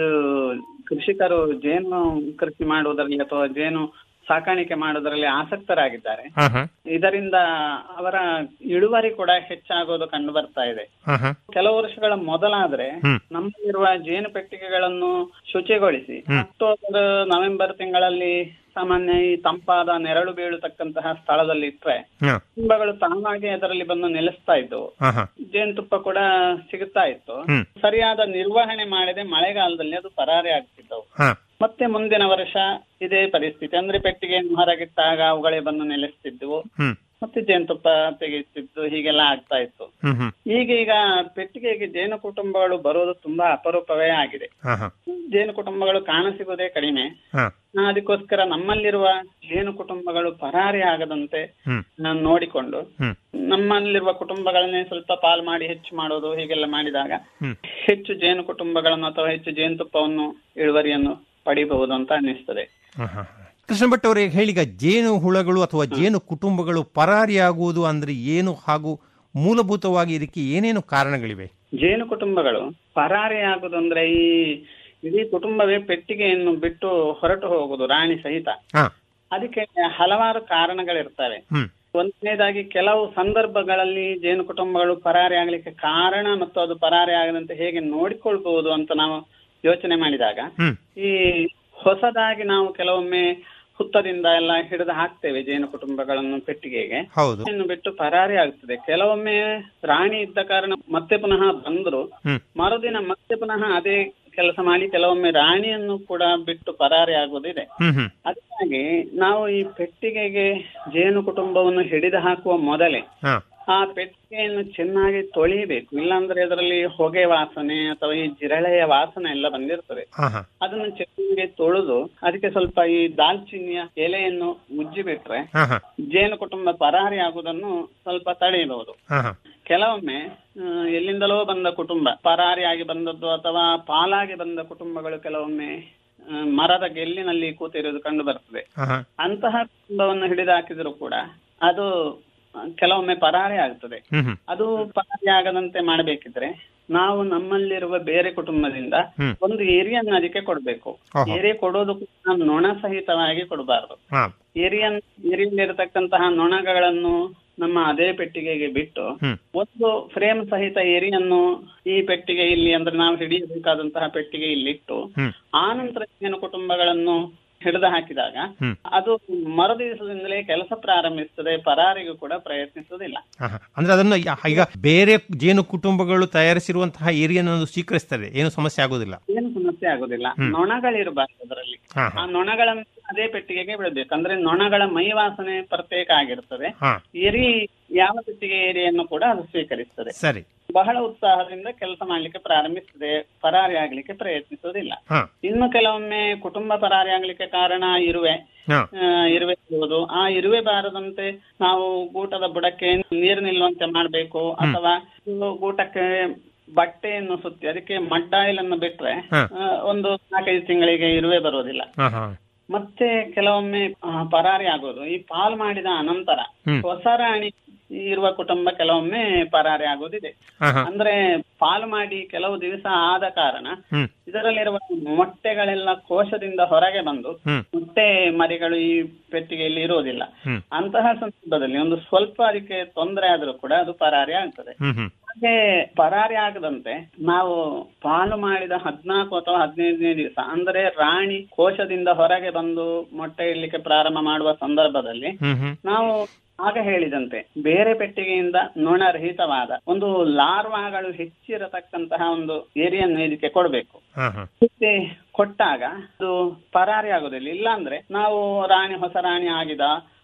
ಕೃಷಿಕರು ಜೇನು ಕೃಷಿ ಮಾಡುವುದರಲ್ಲಿ ಅಥವಾ ಜೇನು ಸಾಕಾಣಿಕೆ ಮಾಡುವುದರಲ್ಲಿ ಆಸಕ್ತರಾಗಿದ್ದಾರೆ ಹಾ ಹಾ ಇದರಿಂದ ಅವರ ಇಳುವರಿ ಕೂಡ ಹೆಚ್ಚಾಗೋದು ಕಂಡು ಬರ್ತಾ ಇದೆ ಹಾ ಹಾ ಕೆಲವು ವರ್ಷಗಳ ಮೊದಲಾದ್ರೆ ಹ್ಮ್. ನಮ್ಮಲ್ಲಿರುವ ಜೇನು ಪೆಟ್ಟಿಗೆಗಳನ್ನು ಶುಚಿಗೊಳಿಸಿ ಹ್ಮ್. ಅಕ್ಟೋಬರ್ ನವೆಂಬರ್ ತಿಂಗಳಲ್ಲಿ ಸಾಮಾನ್ಯ ಈ ತಂಪಾದ ನೆರಳು ಬೀಳತಕ್ಕಂತಹ ಸ್ಥಳದಲ್ಲಿ ಇಟ್ರೆ ಹಾ ತುಂಬಗಳು ತಾನಾಗಿ ಅದರಲ್ಲಿ ಬಂದು ನೆಲೆಸ್ತಾ ಇದ್ದವು ಹಾ ಹಾ ಜೇನುತುಪ್ಪ ಕೂಡ ಸಿಗುತ್ತಾ ಇತ್ತು ಹ್ಮ್. ಸರಿಯಾದ ನಿರ್ವಹಣೆ ಮಾಡದೆ ಮಳೆಗಾಲದಲ್ಲಿ ಅದು ಪರಾರಿ ಆಗ್ತಿದ್ದವು ಹಾ ಮತ್ತೆ ಮುಂದಿನ ವರ್ಷ ಇದೇ ಪರಿಸ್ಥಿತಿ ಅಂದ್ರೆ ಪೆಟ್ಟಿಗೆಯನ್ನು ಹೊರಗಿಟ್ಟಾಗ ಅವುಗಳೇ ಬಂದು ನೆಲೆಸ್ತಿದ್ವು ಹ್ಮ್ ಮತ್ತೆ ಜೇನುತುಪ್ಪ ತೆಗೆಯುತ್ತಿದ್ದು ಹೀಗೆಲ್ಲ ಆಗ್ತಾ ಇತ್ತು ಹ್ಮ್ ಹ್ಮ್ ಈಗ ಈಗ ಪೆಟ್ಟಿಗೆಗೆ ಜೇನು ಕುಟುಂಬಗಳು ಬರೋದು ತುಂಬಾ ಅಪರೂಪವೇ ಆಗಿದೆ ಹಾ ಹಾ ಜೇನು ಕುಟುಂಬಗಳು ಕಾಣಸಿಗುವುದೇ ಕಡಿಮೆ ಹಾ ಆ, ಅದಕ್ಕೋಸ್ಕರ ನಮ್ಮಲ್ಲಿರುವ ಜೇನು ಕುಟುಂಬಗಳು ಪರಾರಿ ಆಗದಂತೆ ಹ್ಮ್ ನಾನು ನೋಡಿಕೊಂಡು ಹ್ಮ್ ನಮ್ಮಲ್ಲಿರುವ ಕುಟುಂಬಗಳನ್ನೇ ಸ್ವಲ್ಪ ಪಾಲ್ ಮಾಡಿ ಹೆಚ್ಚು ಮಾಡೋದು ಹೀಗೆಲ್ಲ ಮಾಡಿದಾಗ ಹ್ಮ್. ಹೆಚ್ಚು ಜೇನು ಕುಟುಂಬಗಳನ್ನು ಅಥವಾ ಹೆಚ್ಚು ಜೇನುತುಪ್ಪವನ್ನು ಇಳುವರಿಯನ್ನು ಪಡಿಬಹುದು ಅಂತ ಅನ್ನಿಸ್ತದೆ ಹಾ, ಹಾ, ಹಾ. ಕೃಷ್ಣ ಭಟ್ ಅವರೇ ಹೇಳೀಗ ಜೇನು ಹುಳಗಳು ಅಥವಾ ಜೇನು ಕುಟುಂಬಗಳು ಪರಾರಿಯಾಗುವುದು ಅಂದ್ರೆ ಏನು ಹಾಗೂ ಮೂಲಭೂತವಾಗಿ ಇದಕ್ಕೆ ಏನೇನು ಕಾರಣಗಳಿವೆ ಜೇನು ಕುಟುಂಬಗಳು ಪರಾರಿ ಆಗುದಂದ್ರೆ ಈ ಇಡೀ ಕುಟುಂಬವೇ ಪೆಟ್ಟಿಗೆಯನ್ನು ಬಿಟ್ಟು ಹೊರಟು ಹೋಗುದು ರಾಣಿ ಸಹಿತ ಹಾ ಅದಕ್ಕೆ ಹಲವಾರು ಕಾರಣಗಳಿರ್ತವೆ ಹ್ಮ್ ಒಂದನೇದಾಗಿ ಕೆಲವು ಸಂದರ್ಭಗಳಲ್ಲಿ ಜೇನು ಕುಟುಂಬಗಳು ಪರಾರಿ ಆಗ್ಲಿಕ್ಕೆ ಕಾರಣ ಮತ್ತು ಅದು ಪರಾರಿ ಆಗದಂತೆ ಹೇಗೆ ನೋಡಿಕೊಳ್ಬಹುದು ಅಂತ ನಾವು ಯೋಚನೆ ಮಾಡಿದಾಗ ಹ್ಮ್ ಈ ಹೊಸದಾಗಿ ನಾವು ಕೆಲವೊಮ್ಮೆ ಹುತ್ತದಿಂದ ಎಲ್ಲ ಹಿಡಿದು ಹಾಕ್ತೇವೆ ಜೇನು ಕುಟುಂಬಗಳನ್ನು ಪೆಟ್ಟಿಗೆಗೆ ಹೌದು ಇನ್ನು ಬಿಟ್ಟು ಪರಾರಿ ಆಗ್ತದೆ ಕೆಲವೊಮ್ಮೆ ರಾಣಿ ಇದ್ದ ಕಾರಣ ಮತ್ತೆ ಪುನಃ ಬಂದ್ರು ಹ್ಮ್ ಮರುದಿನ ಮತ್ತೆ ಪುನಃ ಅದೇ ಕೆಲಸ ಮಾಡಿ ಕೆಲವೊಮ್ಮೆ ರಾಣಿಯನ್ನು ಕೂಡ ಬಿಟ್ಟು ಪರಾರಿ ಆಗುವುದಿದೆ ಹ್ಮ್ ಹ್ಮ್ ಅದಕ್ಕಾಗಿ ನಾವು ಈ ಪೆಟ್ಟಿಗೆಗೆ ಜೇನು ಕುಟುಂಬವನ್ನು ಹಿಡಿದು ಹಾಕುವ ಮೊದಲೇ ಹಾ ಆ ಪೆಟ್ಟಿಗೆಯನ್ನು ಚೆನ್ನಾಗಿ ತೊಳಿಬೇಕು ಇಲ್ಲಾಂದ್ರೆ ಅದರಲ್ಲಿ ಹೊಗೆ ವಾಸನೆ ಅಥವಾ ಈ ಜಿರಳೆಯ ವಾಸನೆ ಎಲ್ಲ ಬಂದಿರ್ತದೆ ಹಾ ಹಾ ಅದನ್ನು ಚೆನ್ನಾಗಿ ತೊಳೆದು ಅದಕ್ಕೆ ಸ್ವಲ್ಪ ಈ ದಾಲ್ಚಿನ್ನಿಯ ಎಲೆಯನ್ನು ಉಜ್ಜಿ ಬಿಟ್ರೆ ಹಾ ಹಾ ಜೇನು ಕುಟುಂಬ ಪರಾರಿ ಆಗುವುದನ್ನು ಸ್ವಲ್ಪ ತಡೆಯಬಹುದು ಹಾ ಹಾ ಕೆಲವೊಮ್ಮೆ ಆ, ಎಲ್ಲಿಂದಲೋ ಬಂದ ಕುಟುಂಬ ಪರಾರಿಯಾಗಿ ಬಂದದ್ದು ಅಥವಾ ಪಾಲಾಗಿ ಬಂದ ಕುಟುಂಬಗಳು ಕೆಲವೊಮ್ಮೆ ಆ, ಮರದ ಗೆಲ್ಲಿನಲ್ಲಿ ಕೂತಿರುವುದು ಕಂಡು ಬರ್ತದೆ ಹಾ ಹಾ ಅಂತಹ ಕುಟುಂಬವನ್ನು ಹಿಡಿದು ಹಾಕಿದ್ರು ಕೂಡ ಅದು ಆ, ಕೆಲವೊಮ್ಮೆ ಪರಾರಿ ಆಗ್ತದೆ ಹ್ಮ್ ಹ್ಮ್ ಅದು ಪರಾರಿ ಆಗದಂತೆ ಮಾಡಬೇಕಿದ್ರೆ ನಾವು ನಮ್ಮಲ್ಲಿರುವ ಬೇರೆ ಕುಟುಂಬದಿಂದ ಹ್ಮ್. ಒಂದು ಏರಿಯನ್ನು ಅದಕ್ಕೆ ಕೊಡ್ಬೇಕು ಓಹೋ. ಏರಿಯ ಕೊಡೋದು ಕೂಡ ನೊಣ ಸಹಿತವಾಗಿ ಕೊಡಬಾರದು ಹಾ ಏರಿಯನ್ ಏರಿಯಲ್ಲಿರತಕ್ಕಂತಹ ನೊಣಗಳನ್ನು ನಮ್ಮ ಅದೇ ಪೆಟ್ಟಿಗೆಗೆ ಬಿಟ್ಟು ಹ್ಮ್. ಒಂದು ಫ್ರೇಮ್ ಸಹಿತ ಏರಿಯನ್ನು ಈ ಪೆಟ್ಟಿಗೆ ಇಲ್ಲಿ ಅಂದ್ರೆ ನಾವು ಹಿಡಿಯಬೇಕಾದಂತಹ ಪೆಟ್ಟಿಗೆ ಇಲ್ಲಿಟ್ಟು ಹ್ಮ್. ಆ ನಂತರ ಜೇನು ಕುಟುಂಬಗಳನ್ನು ಹಿಡಿದು ಹಾಕಿದಾಗ ಹ್ಮ್. ಅದು ಮರುದಿವಸದಿಂದಲೇ ಕೆಲಸ ಪ್ರಾರಂಭಿಸ್ತದೆ ಪರಾರಿಗೂ ಕೂಡ ಪ್ರಯತ್ನಿಸುವುದಿಲ್ಲ ಹಾ, ಹಾ. ಅಂದ್ರೆ ಅದನ್ನ ಯ- ಈಗ ಬೇರೆ ಜೇನು ಕುಟುಂಬಗಳು ತಯಾರಿಸಿರುವಂತಹ ಏರಿಯನ್ನು ಸ್ವೀಕರಿಸ್ತದೆ ಏನು ಸಮಸ್ಯೆ ಆಗುದಿಲ್ಲ ಏನು ಸಮಸ್ಯೆ ಆಗುದಿಲ್ಲ ಹ್ಮ್. ನೊಣಗಳಿರಬಾರ್ದು ಅದರಲ್ಲಿ ಹಾ ಆ ನೊಣಗಳನ್ನು ಅದೇ ಪೆಟ್ಟಿಗೆಗೆ ಬಿಡಬೇಕು ಅಂದ್ರೆ ನೊಣಗಳ ಮೈ ವಾಸನೆ ಪ್ರತ್ಯೇಕ ಆಗಿರ್ತದೆ ಹಾ ಏರಿ ಯಾವ ಪೆಟ್ಟಿಗೆ ಏರಿಯನ್ನು ಕೂಡ ಅದು ಸ್ವೀಕರಿಸ್ತದೆ ಸರಿ ಬಹಳ ಉತ್ಸಾಹದಿಂದ ಕೆಲಸ ಮಾಡ್ಲಿಕ್ಕೆ ಪ್ರಾರಂಭಿಸ್ತದೆ ಪರಾರಿ ಆಗ್ಲಿಕ್ಕೆ ಪ್ರಯತ್ನಿಸುವುದಿಲ್ಲ ಹಾ ಇನ್ನು ಕೆಲವೊಮ್ಮೆ ಕುಟುಂಬ ಪರಾರಿ ಆಗ್ಲಿಕ್ಕೆ ಕಾರಣ ಇರುವೆ ಹಾ ಆ, ಇರುವೆ ಇರುವುದು ಆ ಇರುವೆ ಬಾರದಂತೆ ನಾವು ಗೂಟದ ಬುಡಕ್ಕೆ ನೀರು ನಿಲ್ಲುವಂತೆ ಮಾಡಬೇಕು ಅಥವಾ ಇದು ಗೂಟಕ್ಕೆ ಬಟ್ಟೆಯನ್ನು ಸುತ್ತಿ ಅದಕ್ಕೆ ಮಡ್ಡಾಯಿಲ್ ಅನ್ನು ಬಿಟ್ರೆ ಹಾ. ಆ, ಒಂದು ನಾಲ್ಕೈದು ತಿಂಗಳಿಗೆ ಇರುವೆ ಬರೋದಿಲ್ಲ ಹಾ ಹಾ ಮತ್ತೆ ಕೆಲವೊಮ್ಮೆ ಆ, ಪರಾರಿ ಆಗೋದು ಈ ಪಾಲ್ ಮಾಡಿದ ಅನಂತರ ಹ್ಮ್. ಹೊಸ ರಾಣಿ ಇರುವ ಕುಟುಂಬ ಕೆಲವೊಮ್ಮೆ ಪರಾರಿ ಆಗೋದಿದೆ ಹಾ ಹಾ ಅಂದ್ರೆ ಪಾಲು ಮಾಡಿ ಕೆಲವು ದಿವಸ ಆದ ಕಾರಣ ಹ್ಮ್ ಇದರಲ್ಲಿರುವ ಮೊಟ್ಟೆಗಳೆಲ್ಲ ಕೋಶದಿಂದ ಹೊರಗೆ ಬಂದು ಹ್ಮ್ ಮೊಟ್ಟೆ ಮರಿಗಳು ಈ ಪೆಟ್ಟಿಗೆಯಲ್ಲಿ ಇರುವುದಿಲ್ಲ ಹ್ಮ್ ಅಂತಹ ಸಂದರ್ಭದಲ್ಲಿ ಒಂದು ಸ್ವಲ್ಪ ಅದಕ್ಕೆ ತೊಂದರೆ ಆದ್ರೂ ಕೂಡ ಅದು ಪರಾರಿ ಆಗ್ತದೆ ಹ್ಮ್ ಹ್ಮ್ ಹಾಗೆ ಪರಾರಿ ಆಗದಂತೆ ನಾವು ಪಾಲು ಮಾಡಿದ ಹದಿನಾಲ್ಕು ಅಥವಾ ಹದಿನೈದನೇ ದಿವಸ ಅಂದ್ರೆ ರಾಣಿ ಕೋಶದಿಂದ ಹೊರಗೆ ಬಂದು ಮೊಟ್ಟೆ ಇಡ್ಲಿಕ್ಕೆ ಪ್ರಾರಂಭ ಮಾಡುವ ಸಂದರ್ಭದಲ್ಲಿ ಹ್ಮ್ ಹ್ಮ್ ನಾವು ಆಗ ಹೇಳಿದಂತೆ ಬೇರೆ ಪೆಟ್ಟಿಗೆಯಿಂದ ನೊಣರಹಿತವಾದ ಒಂದು ಲಾರ್ವಾಗಳು ಹೆಚ್ಚಿರತಕ್ಕಂತಹ ಒಂದು ಏರಿಯನ್ನು ಇದಕ್ಕೆ ಕೊಡಬೇಕು ಹಾ ಹಾ ಮತ್ತೆ ಕೊಟ್ಟಾಗ ಅದು ಪರಾರಿ ಆಗುದಿಲ್ಲ ಇಲ್ಲಾಂದ್ರೆ ನಾವು ರಾಣಿ ಹೊಸ ರಾಣಿ ಆಗಿದ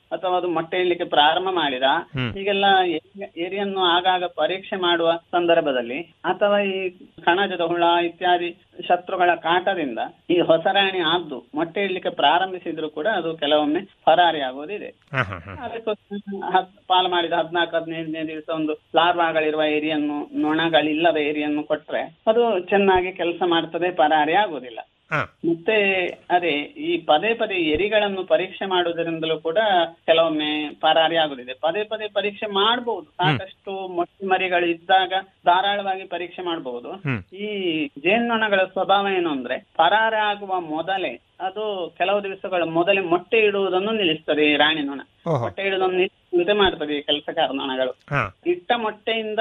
ಅಥವಾ ಅದು ಮೊಟ್ಟೆ ಇಡ್ಲಿಕ್ಕೆ ಪ್ರಾರಂಭ ಮಾಡಿದ ಹ್ಮ್. ಹೀಗೆಲ್ಲ ಏರಿ- ಏರಿಯನ್ನು ಆಗಾಗ ಪರೀಕ್ಷೆ ಮಾಡುವ ಸಂದರ್ಭದಲ್ಲಿ ಅಥವಾ ಈ ಕಣಜದ ಹುಳ ಇತ್ಯಾದಿ ಶತ್ರುಗಳ ಕಾಟದಿಂದ ಈ ಹೊಸರಾಣಿ ಆದ್ದು ಮೊಟ್ಟೆ ಇಡ್ಲಿಕ್ಕೆ ಪ್ರಾರಂಭಿಸಿದ್ರು ಕೂಡ ಅದು ಕೆಲವೊಮ್ಮೆ ಪರಾರಿ ಆಗೋದಿದೆ ಹ, ಹ, ಹ. ಅದಕ್ಕೋಸ್ಕರ ಹತ್ ಪಾಲು ಮಾಡಿದ ಹದಿನಾಲ್ಕು ಹದಿನೈದನೇ ದಿವಸ ಒಂದು ಲಾರ್ವಾಗಳಿರುವ ಏರಿಯನ್ನು ನೊಣಗಳಿಲ್ಲದ ಏರಿಯನ್ನು ಕೊಟ್ರೆ ಅದು ಚೆನ್ನಾಗಿ ಕೆಲಸ ಮಾಡ್ತದೆ ಪರಾರಿ ಆಗುದಿಲ್ಲ ಹ. ಮತ್ತೆ ಅದೇ ಈ ಪದೇ ಪದೇ ಎರಿಗಳನ್ನು ಪರೀಕ್ಷೆ ಮಾಡುವುದರಿಂದಲೂ ಕೂಡ ಕೆಲವೊಮ್ಮೆ ಪರಾರಿ ಆಗುದಿದೆ ಪದೇ ಪದೇ ಪರೀಕ್ಷೆ ಮಾಡಬಹುದು ಸಾಕಷ್ಟು ಮೊಟ್ಟೆ ಮರಿಗಳು ಇದ್ದಾಗ ಧಾರಾಳವಾಗಿ ಪರೀಕ್ಷೆ ಮಾಡಬಹುದು ಹ್ಮ್. ಈ ಜೇನ್ನೊಣಗಳ ಸ್ವಭಾವ ಏನು ಅಂದ್ರೆ ಪರಾರಿ ಆಗುವ ಮೊದಲೇ ಅದು ಕೆಲವು ದಿವಸಗಳ ಮೊದಲೇ ಮೊಟ್ಟೆ ಇಡುವುದನ್ನು ನಿಲ್ಲಿಸ್ತದೆ ಈ ರಾಣಿ ನೊಣ ಓಹೋ. ಮೊಟ್ಟೆ ಇಡುವುದನ್ನು ನಿಲ್ಲಿಸುವಂತೆ ಮಾಡ್ತದೆ ಈ ಕೆಲಸಗಾರ ನೊಣಗಳು ಹ. ಇಟ್ಟ ಮೊಟ್ಟೆಯಿಂದ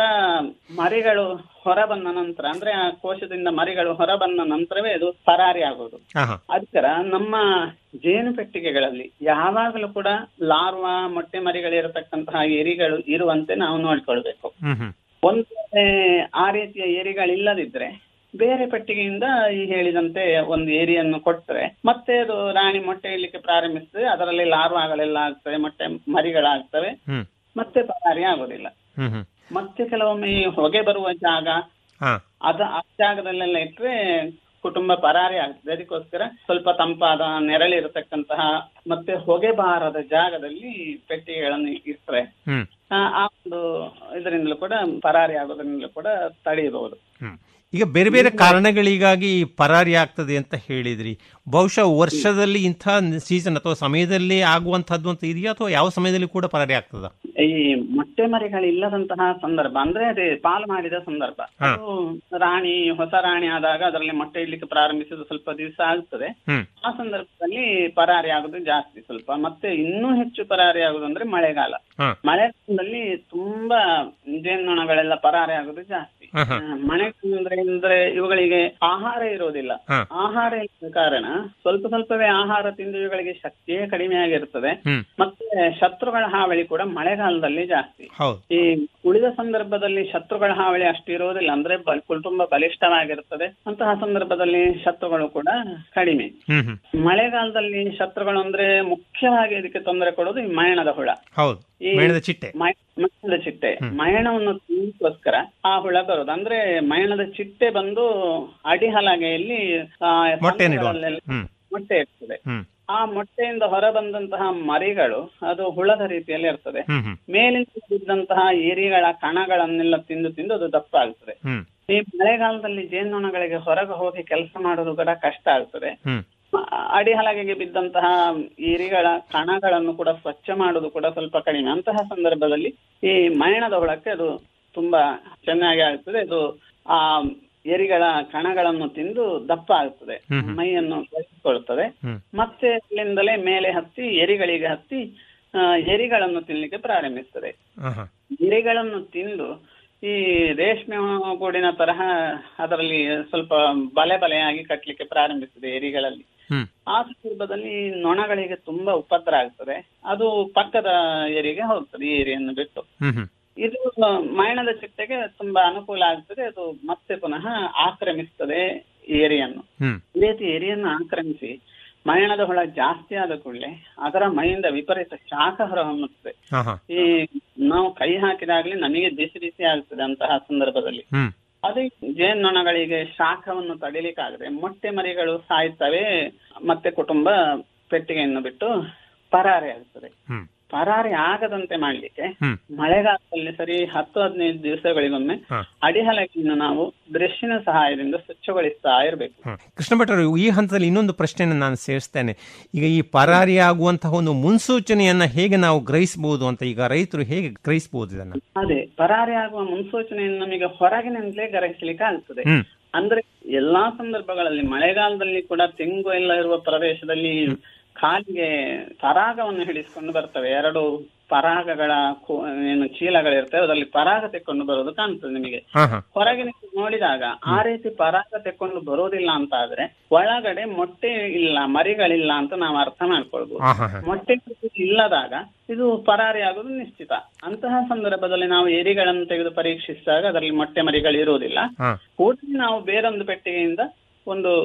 ಮರಿಗಳು ಹೊರ ಬಂದ ನಂತರ ಅಂದ್ರೆ ಆ ಕೋಶದಿಂದ ಮರಿಗಳು ಹೊರ ಬಂದ ನಂತರವೇ ಅದು ಪರಾರಿ ಆಗೋದು ಹ, ಹ. ಅದಕ್ಕಾರ ನಮ್ಮ ಜೇನು ಪೆಟ್ಟಿಗೆಗಳಲ್ಲಿ ಯಾವಾಗಲೂ ಕೂಡ ಲಾರ್ವಾ ಮೊಟ್ಟೆ ಮರಿಗಳಿರತಕ್ಕಂತಹ ಎರಿಗಳು ಇರುವಂತೆ ನಾವು ನೋಡ್ಕೊಳ್ಬೇಕು ಹ್ಮ್ ಹ್ಮ್ ಒಂದು ವೇಳೆ ಆ ರೀತಿಯ ಏರಿಗಳಿಲ್ಲದಿದ್ರೆ ಬೇರೆ ಪೆಟ್ಟಿಗೆಯಿಂದ ಈ ಹೇಳಿದಂತೆ ಒಂದು ಏರಿಯನ್ನು ಕೊಟ್ರೆ ಮತ್ತೆ ಅದು ರಾಣಿ ಮೊಟ್ಟೆ ಇಡ್ಲಿಕ್ಕೆ ಪ್ರಾರಂಭಿಸ್ತದೆ ಅದರಲ್ಲಿ ಲಾರ್ವಾಗಳೆಲ್ಲ ಆಗ್ತವೆ ಮೊಟ್ಟೆ ಮರಿಗಳಾಗ್ತವೆ ಹ್ಮ್ ಮತ್ತೆ ಪರಾರಿ ಆಗೋದಿಲ್ಲ ಹ್ಮ್ ಹ್ಮ್ ಮತ್ತೆ ಕೆಲವೊಮ್ಮೆ ಈ ಹೊಗೆ ಬರುವ ಜಾಗ ಹ. ಅದ ಆ ಜಾಗದಲ್ಲೆಲ್ಲ ಇಟ್ರೆ ಕುಟುಂಬ ಪರಾರಿ ಆಗ್ತದೆ ಅದಕ್ಕೋಸ್ಕರ ಸ್ವಲ್ಪ ತಂಪಾದ ನೆರಳಿರತಕ್ಕಂತಹ ಮತ್ತೆ ಹೊಗೆ ಬಾರದ ಜಾಗದಲ್ಲಿ ಪೆಟ್ಟಿಗೆಗಳನ್ನು ಇಟ್ರೆ ಹ್ಮ್ ಆ ಆ ಒಂದು ಇದರಿಂದಲೂ ಕೂಡ ಪರಾರಿ ಆಗೋದ್ರಿಂದಲೂ ಕೂಡ ತಡೆಯಬಹುದು ಹ್ಮ್. ಈಗ ಬೇರೆ ಬೇರೆ ಕಾರಣಗಳಿಗಾಗಿ ಪರಾರಿ ಆಗ್ತದೆ ಅಂತ ಹೇಳಿದ್ರಿ ಬಹುಶಃ ವರ್ಷದಲ್ಲಿ ಇಂಥ ಸೀಸನ್ ಅಥವಾ ಸಮಯದಲ್ಲಿ ಆಗುವಂತಹದ್ದು ಅಂತ ಇದೆಯಾ ಅಥವಾ ಯಾವ ಸಮಯದಲ್ಲಿ ಕೂಡ ಪರಾರಿ ಆಗ್ತದ ಈ ಮೊಟ್ಟೆ ಮರಿಗಳಿಲ್ಲದಂತಹ ಸಂದರ್ಭ ಅಂದ್ರೆ ಅದೇ ಪಾಲು ಮಾಡಿದ ಸಂದರ್ಭ ಹಾ. ಅದು ರಾಣಿ ಹೊಸ ರಾಣಿ ಆದಾಗ ಅದರಲ್ಲಿ ಮೊಟ್ಟೆ ಇಡ್ಲಿಕ್ಕೆ ಪ್ರಾರಂಭಿಸಿದ ಸ್ವಲ್ಪ ದಿವಸ ಆಗ್ತದೆ ಹ್ಮ್ ಆ ಸಂದರ್ಭದಲ್ಲಿ ಪರಾರಿ ಆಗುದು ಜಾಸ್ತಿ ಸ್ವಲ್ಪ ಮತ್ತೆ ಇನ್ನೂ ಹೆಚ್ಚು ಪರಾರಿ ಆಗುದು ಅಂದ್ರೆ ಮಳೆಗಾಲ ಹ. ಮಳೆಗಾಲದಲ್ಲಿ ತುಂಬಾ ಜೇನ್ನೊಣಗಳೆಲ್ಲ ಪರಾರಿ ಆಗುದು ಜಾಸ್ತಿ ಹ, ಹ. ಆ, ಮಳೆ ಅಂದ್ರೆ ಅಂದ್ರೆ ಇವುಗಳಿಗೆ ಆಹಾರ ಇರೋದಿಲ್ಲ ಹ. ಆಹಾರ ಇಲ್ಲದ ಕಾರಣ ಸ್ವಲ್ಪ ಸ್ವಲ್ಪವೇ ಆಹಾರ ತಿಂದು ಇವುಗಳಿಗೆ ಶಕ್ತಿಯೇ ಕಡಿಮೆ ಆಗಿರ್ತದೆ ಹ್ಮ್ ಮತ್ತೆ ಶತ್ರುಗಳ ಹಾವಳಿ ಕೂಡ ಮಳೆಗಾಲದಲ್ಲಿ ಜಾಸ್ತಿ ಹೌದು ಈ ಉಳಿದ ಸಂದರ್ಭದಲ್ಲಿ ಶತ್ರುಗಳ ಹಾವಳಿ ಅಷ್ಟು ಇರುವುದಿಲ್ಲ ಅಂದ್ರೆ ಬ- ಕುಟುಂಬ ಬಲಿಷ್ಠವಾಗಿರುತ್ತದೆ ಅಂತಹ ಸಂದರ್ಭದಲ್ಲಿ ಶತ್ರುಗಳು ಕೂಡ ಕಡಿಮೆ ಹ್ಮ್ ಹ್ಮ್ ಮಳೆಗಾಲದಲ್ಲಿ ಶತ್ರುಗಳು ಅಂದ್ರೆ ಮುಖ್ಯವಾಗಿ ಇದಕ್ಕೆ ತೊಂದರೆ ಕೊಡೋದು ಈ ಮಯಣದ ಹುಳ ಹೌದು ಈ ಮೇಣದ ಚಿಟ್ಟೆ ಮಯ- ಮಯಣದ ಚಿಟ್ಟೆ ಮಯಣವನ್ನು ತಿನ್ನೋಸ್ಕರ ಆ ಹುಳ ಬರೋದು ಅಂದ್ರೆ ಮಯಣದ ಚಿಟ್ಟೆ ಬಂದು ಅಡಿಹಲಗೆಯಲ್ಲಿ ಆ, ಮೊಟ್ಟೆಯನ್ನು ಇಡುವ ಸಂತೆಗಳಲ್ಲೆಲ್ಲ ಹ್ಮ್ ಮೊಟ್ಟೆ ಇರ್ತದೆ ಹ್ಮ್ ಆ ಮೊಟ್ಟೆಯಿಂದ ಹೊರ ಬಂದಂತಹ ಮರಿಗಳು ಅದು ಹುಳದ ರೀತಿಯಲ್ಲಿ ಇರ್ತದೆ ಹ್ಮ್ ಹ್ಮ್ ಮೇಲಿಂದ ಬಿದ್ದಂತಹ ಏರಿಗಳ ಕಣಗಳನ್ನೆಲ್ಲ ತಿಂದು ತಿಂದು ಅದು ದಪ್ಪ ಆಗ್ತದೆ ಹ್ಮ್ ಈ ಮಳೆಗಾಲದಲ್ಲಿ ಜೇನ್ನೊಣಗಳಿಗೆ ಹೊರಗೆ ಹೋಗಿ ಕೆಲಸ ಮಾಡೋದು ಕೂಡ ಕಷ್ಟ ಆಗ್ತದೆ ಹ್ಮ್ ಅಡಿಹಲಗೆಗೆ ಬಿದ್ದಂತಹ ಏರಿಗಳ ಕಣಗಳನ್ನು ಕೂಡ ಸ್ವಚ್ಛ ಮಾಡುವುದು ಕೂಡ ಸ್ವಲ್ಪ ಕಡಿಮೆ ಅಂತಹ ಸಂದರ್ಭದಲ್ಲಿ ಈ ಮಯಣದ ಹುಳಕ್ಕೆ ಅದು ತುಂಬಾ ಚೆನ್ನಾಗಿ ಆಗ್ತದೆ ಅದು ಆ ಎರಿಗಳ ಕಣಗಳನ್ನು ತಿಂದು ದಪ್ಪ ಆಗ್ತದೆ ಹ್ಮ್ ಹ್ಮ್. ಮೈಯನ್ನು ಬೆಳೆಸಿಕೊಳ್ತದೆ ಹ್ಮ್. ಮತ್ತೆ ಅಲ್ಲಿಂದಲೇ ಮೇಲೆ ಹತ್ತಿ ಎರಿಗಳಿಗೆ ಹತ್ತಿ ಆ, ಎರಿಗಳನ್ನು ತಿನ್ಲಿಕ್ಕೆ ಪ್ರಾರಂಭಿಸ್ತದೆ ಹ, ಹ. ಎರೆಗಳನ್ನು ತಿಂದು ಈ ರೇಷ್ಮೆ ಗೂಡಿನ ತರಹ ಅದರಲ್ಲಿ ಸ್ವಲ್ಪ ಬಲೆ ಬಲೆಯಾಗಿ ಕಟ್ಟಲಿಕ್ಕೆ ಪ್ರಾರಂಭಿಸ್ತದೆ ಎರಿಗಳಲ್ಲಿ ಹ್ಮ್ ಆ ಸಂದರ್ಭದಲ್ಲಿ ನೊಣಗಳಿಗೆ ತುಂಬಾ ಉಪದ್ರ ಆಗ್ತದೆ ಅದು ಪಕ್ಕದ ಏರಿಗೆ ಹೋಗ್ತದೆ ಈ ಏರಿಯನ್ನು ಬಿಟ್ಟು ಹ್ಮ್ ಹ್ಮ್ ಇದು ಮಯಣದ ಚಿಟ್ಟೆಗೆ ತುಂಬಾ ಅನುಕೂಲ ಆಗ್ತದೆ ಅದು ಮತ್ತೆ ಪುನಃ ಆಕ್ರಮಿಸ್ತದೆ ಈ ಏರಿಯನ್ನು ಹ್ಮ್ ಈ ರೀತಿ ಏರಿಯನ್ನು ಆಕ್ರಮಿಸಿ ಮಯಣದ ಹುಳ ಜಾಸ್ತಿ ಆದ ಕೂಡಲೇ ಅದರ ಮೈಯಿಂದ ವಿಪರೀತ ಶಾಖ ಹೊರಹೊಮ್ಮುತ್ತದೆ ಹ, ಹ. ಈ ನಾವು ಕೈ ಹಾಕಿದಾಗ್ಲೇ ನಮಗೆ ಬಿಸಿ ಬಿಸಿ ಆಗ್ತದೆ ಅಂತಹ ಸಂದರ್ಭದಲ್ಲಿ ಹ್ಮ್ ಅದೇ ಜೇನ್ನೊಣಗಳಿಗೆ ಶಾಖವನ್ನು ತಡಿಲಿಕ್ಕಾಗದೆ ಮೊಟ್ಟೆ ಮರಿಗಳು ಸಾಯ್ತವೆ ಮತ್ತೆ ಕುಟುಂಬ ಪೆಟ್ಟಿಗೆಯನ್ನು ಬಿಟ್ಟು ಪರಾರಿ ಆಗ್ತದೆ ಹ್ಮ್ ಪರಾರಿ ಆಗದಂತೆ ಮಾಡ್ಲಿಕ್ಕೆ ಹ್ಮ್ ಮಳೆಗಾಲದಲ್ಲಿ ಸರಿ ಹತ್ತು ಹದಿನೈದು ದಿವಸಗಳಿಗೊಮ್ಮೆ ಹ. ಅಡಿಹಲಗೆಯನ್ನು ನಾವು ಬ್ರಷ್ನ ಸಹಾಯದಿಂದ ಸ್ವಚ್ಛಗೊಳಿಸ್ತಾ ಇರಬೇಕು ಹ್ಮ್. ಕೃಷ್ಣ ಭಟ್ರು ಈ ಹಂತದಲ್ಲಿ ಇನ್ನೊಂದು ಪ್ರಶ್ನೆಯನ್ನು ನಾನು ಸೇರಿಸ್ತೇನೆ ಈಗ ಈ ಪರಾರಿ ಆಗುವಂತಹ ಒಂದು ಮುನ್ಸೂಚನೆಯನ್ನ ಹೇಗೆ ನಾವು ಗ್ರಹಿಸಬಹುದು ಅಂತ ಈಗ ರೈತರು ಹೇಗೆ ಗ್ರಹಿಸಬಹುದು ಇದನ್ನ ಅದೇ ಪರಾರಿ ಆಗುವ ಮುನ್ಸೂಚನೆಯನ್ನು ನಮಗೆ ಹೊರಗಿನಿಂದಲೇ ಗ್ರಹಿಸಲಿಕ್ಕೆ ಆಗ್ತದೆ ಹ್ಮ್ ಅಂದ್ರೆ ಎಲ್ಲಾ ಸಂದರ್ಭಗಳಲ್ಲಿ ಮಳೆಗಾಲದಲ್ಲಿ ಕೂಡ ತೆಂಗು ಎಲ್ಲ ಇರುವ ಪ್ರದೇಶದಲ್ಲಿ ಕಾಲಿಗೆ ಪರಾಗವನ್ನು ಹಿಡಿಸ್ಕೊಂಡು ಬರ್ತವೆ ಎರಡು ಪರಾಗಗಳ ಕೋ- ಏನು ಚೀಲಗಳಿರ್ತವೆ ಅದರಲ್ಲಿ ಪರಾಗ ತೆಕ್ಕೊಂಡು ಬರೋದು ಕಾಣ್ತದೆ ನಿಮಗೆ ಹ, ಹ. ಹೊರಗಿನ ನೋಡಿದಾಗ ಆ ರೀತಿ ಪರಾಗ ತೆಕ್ಕೊಂಡು ಬರೋದಿಲ್ಲ ಅಂತ ಆದ್ರೆ ಒಳಗಡೆ ಮೊಟ್ಟೆ ಇಲ್ಲ ಮರಿಗಳಿಲ್ಲ ಅಂತ ನಾವು ಅರ್ಥ ಮಾಡ್ಕೊಳ್ಬಹುದು ಹ, ಹ, ಹ. ಮೊಟ್ಟೆ ಇಲ್ಲದಾಗ ಇದು ಪರಾರಿ ಆಗೋದು ನಿಶ್ಚಿತ ಅಂತಹ ಸಂದರ್ಭದಲ್ಲಿ ನಾವು ಏರಿಗಳನ್ನು ತೆಗೆದು ಪರೀಕ್ಷಿಸಿದಾಗ ಅದರಲ್ಲಿ ಮೊಟ್ಟೆ ಮರಿಗಳು ಇರುವುದಿಲ್ಲ ಹ. ಕೂಡಲೇ ನಾವು ಬೇರೊಂದು ಪೆಟ್ಟಿಗೆಯಿಂದ ಒಂದು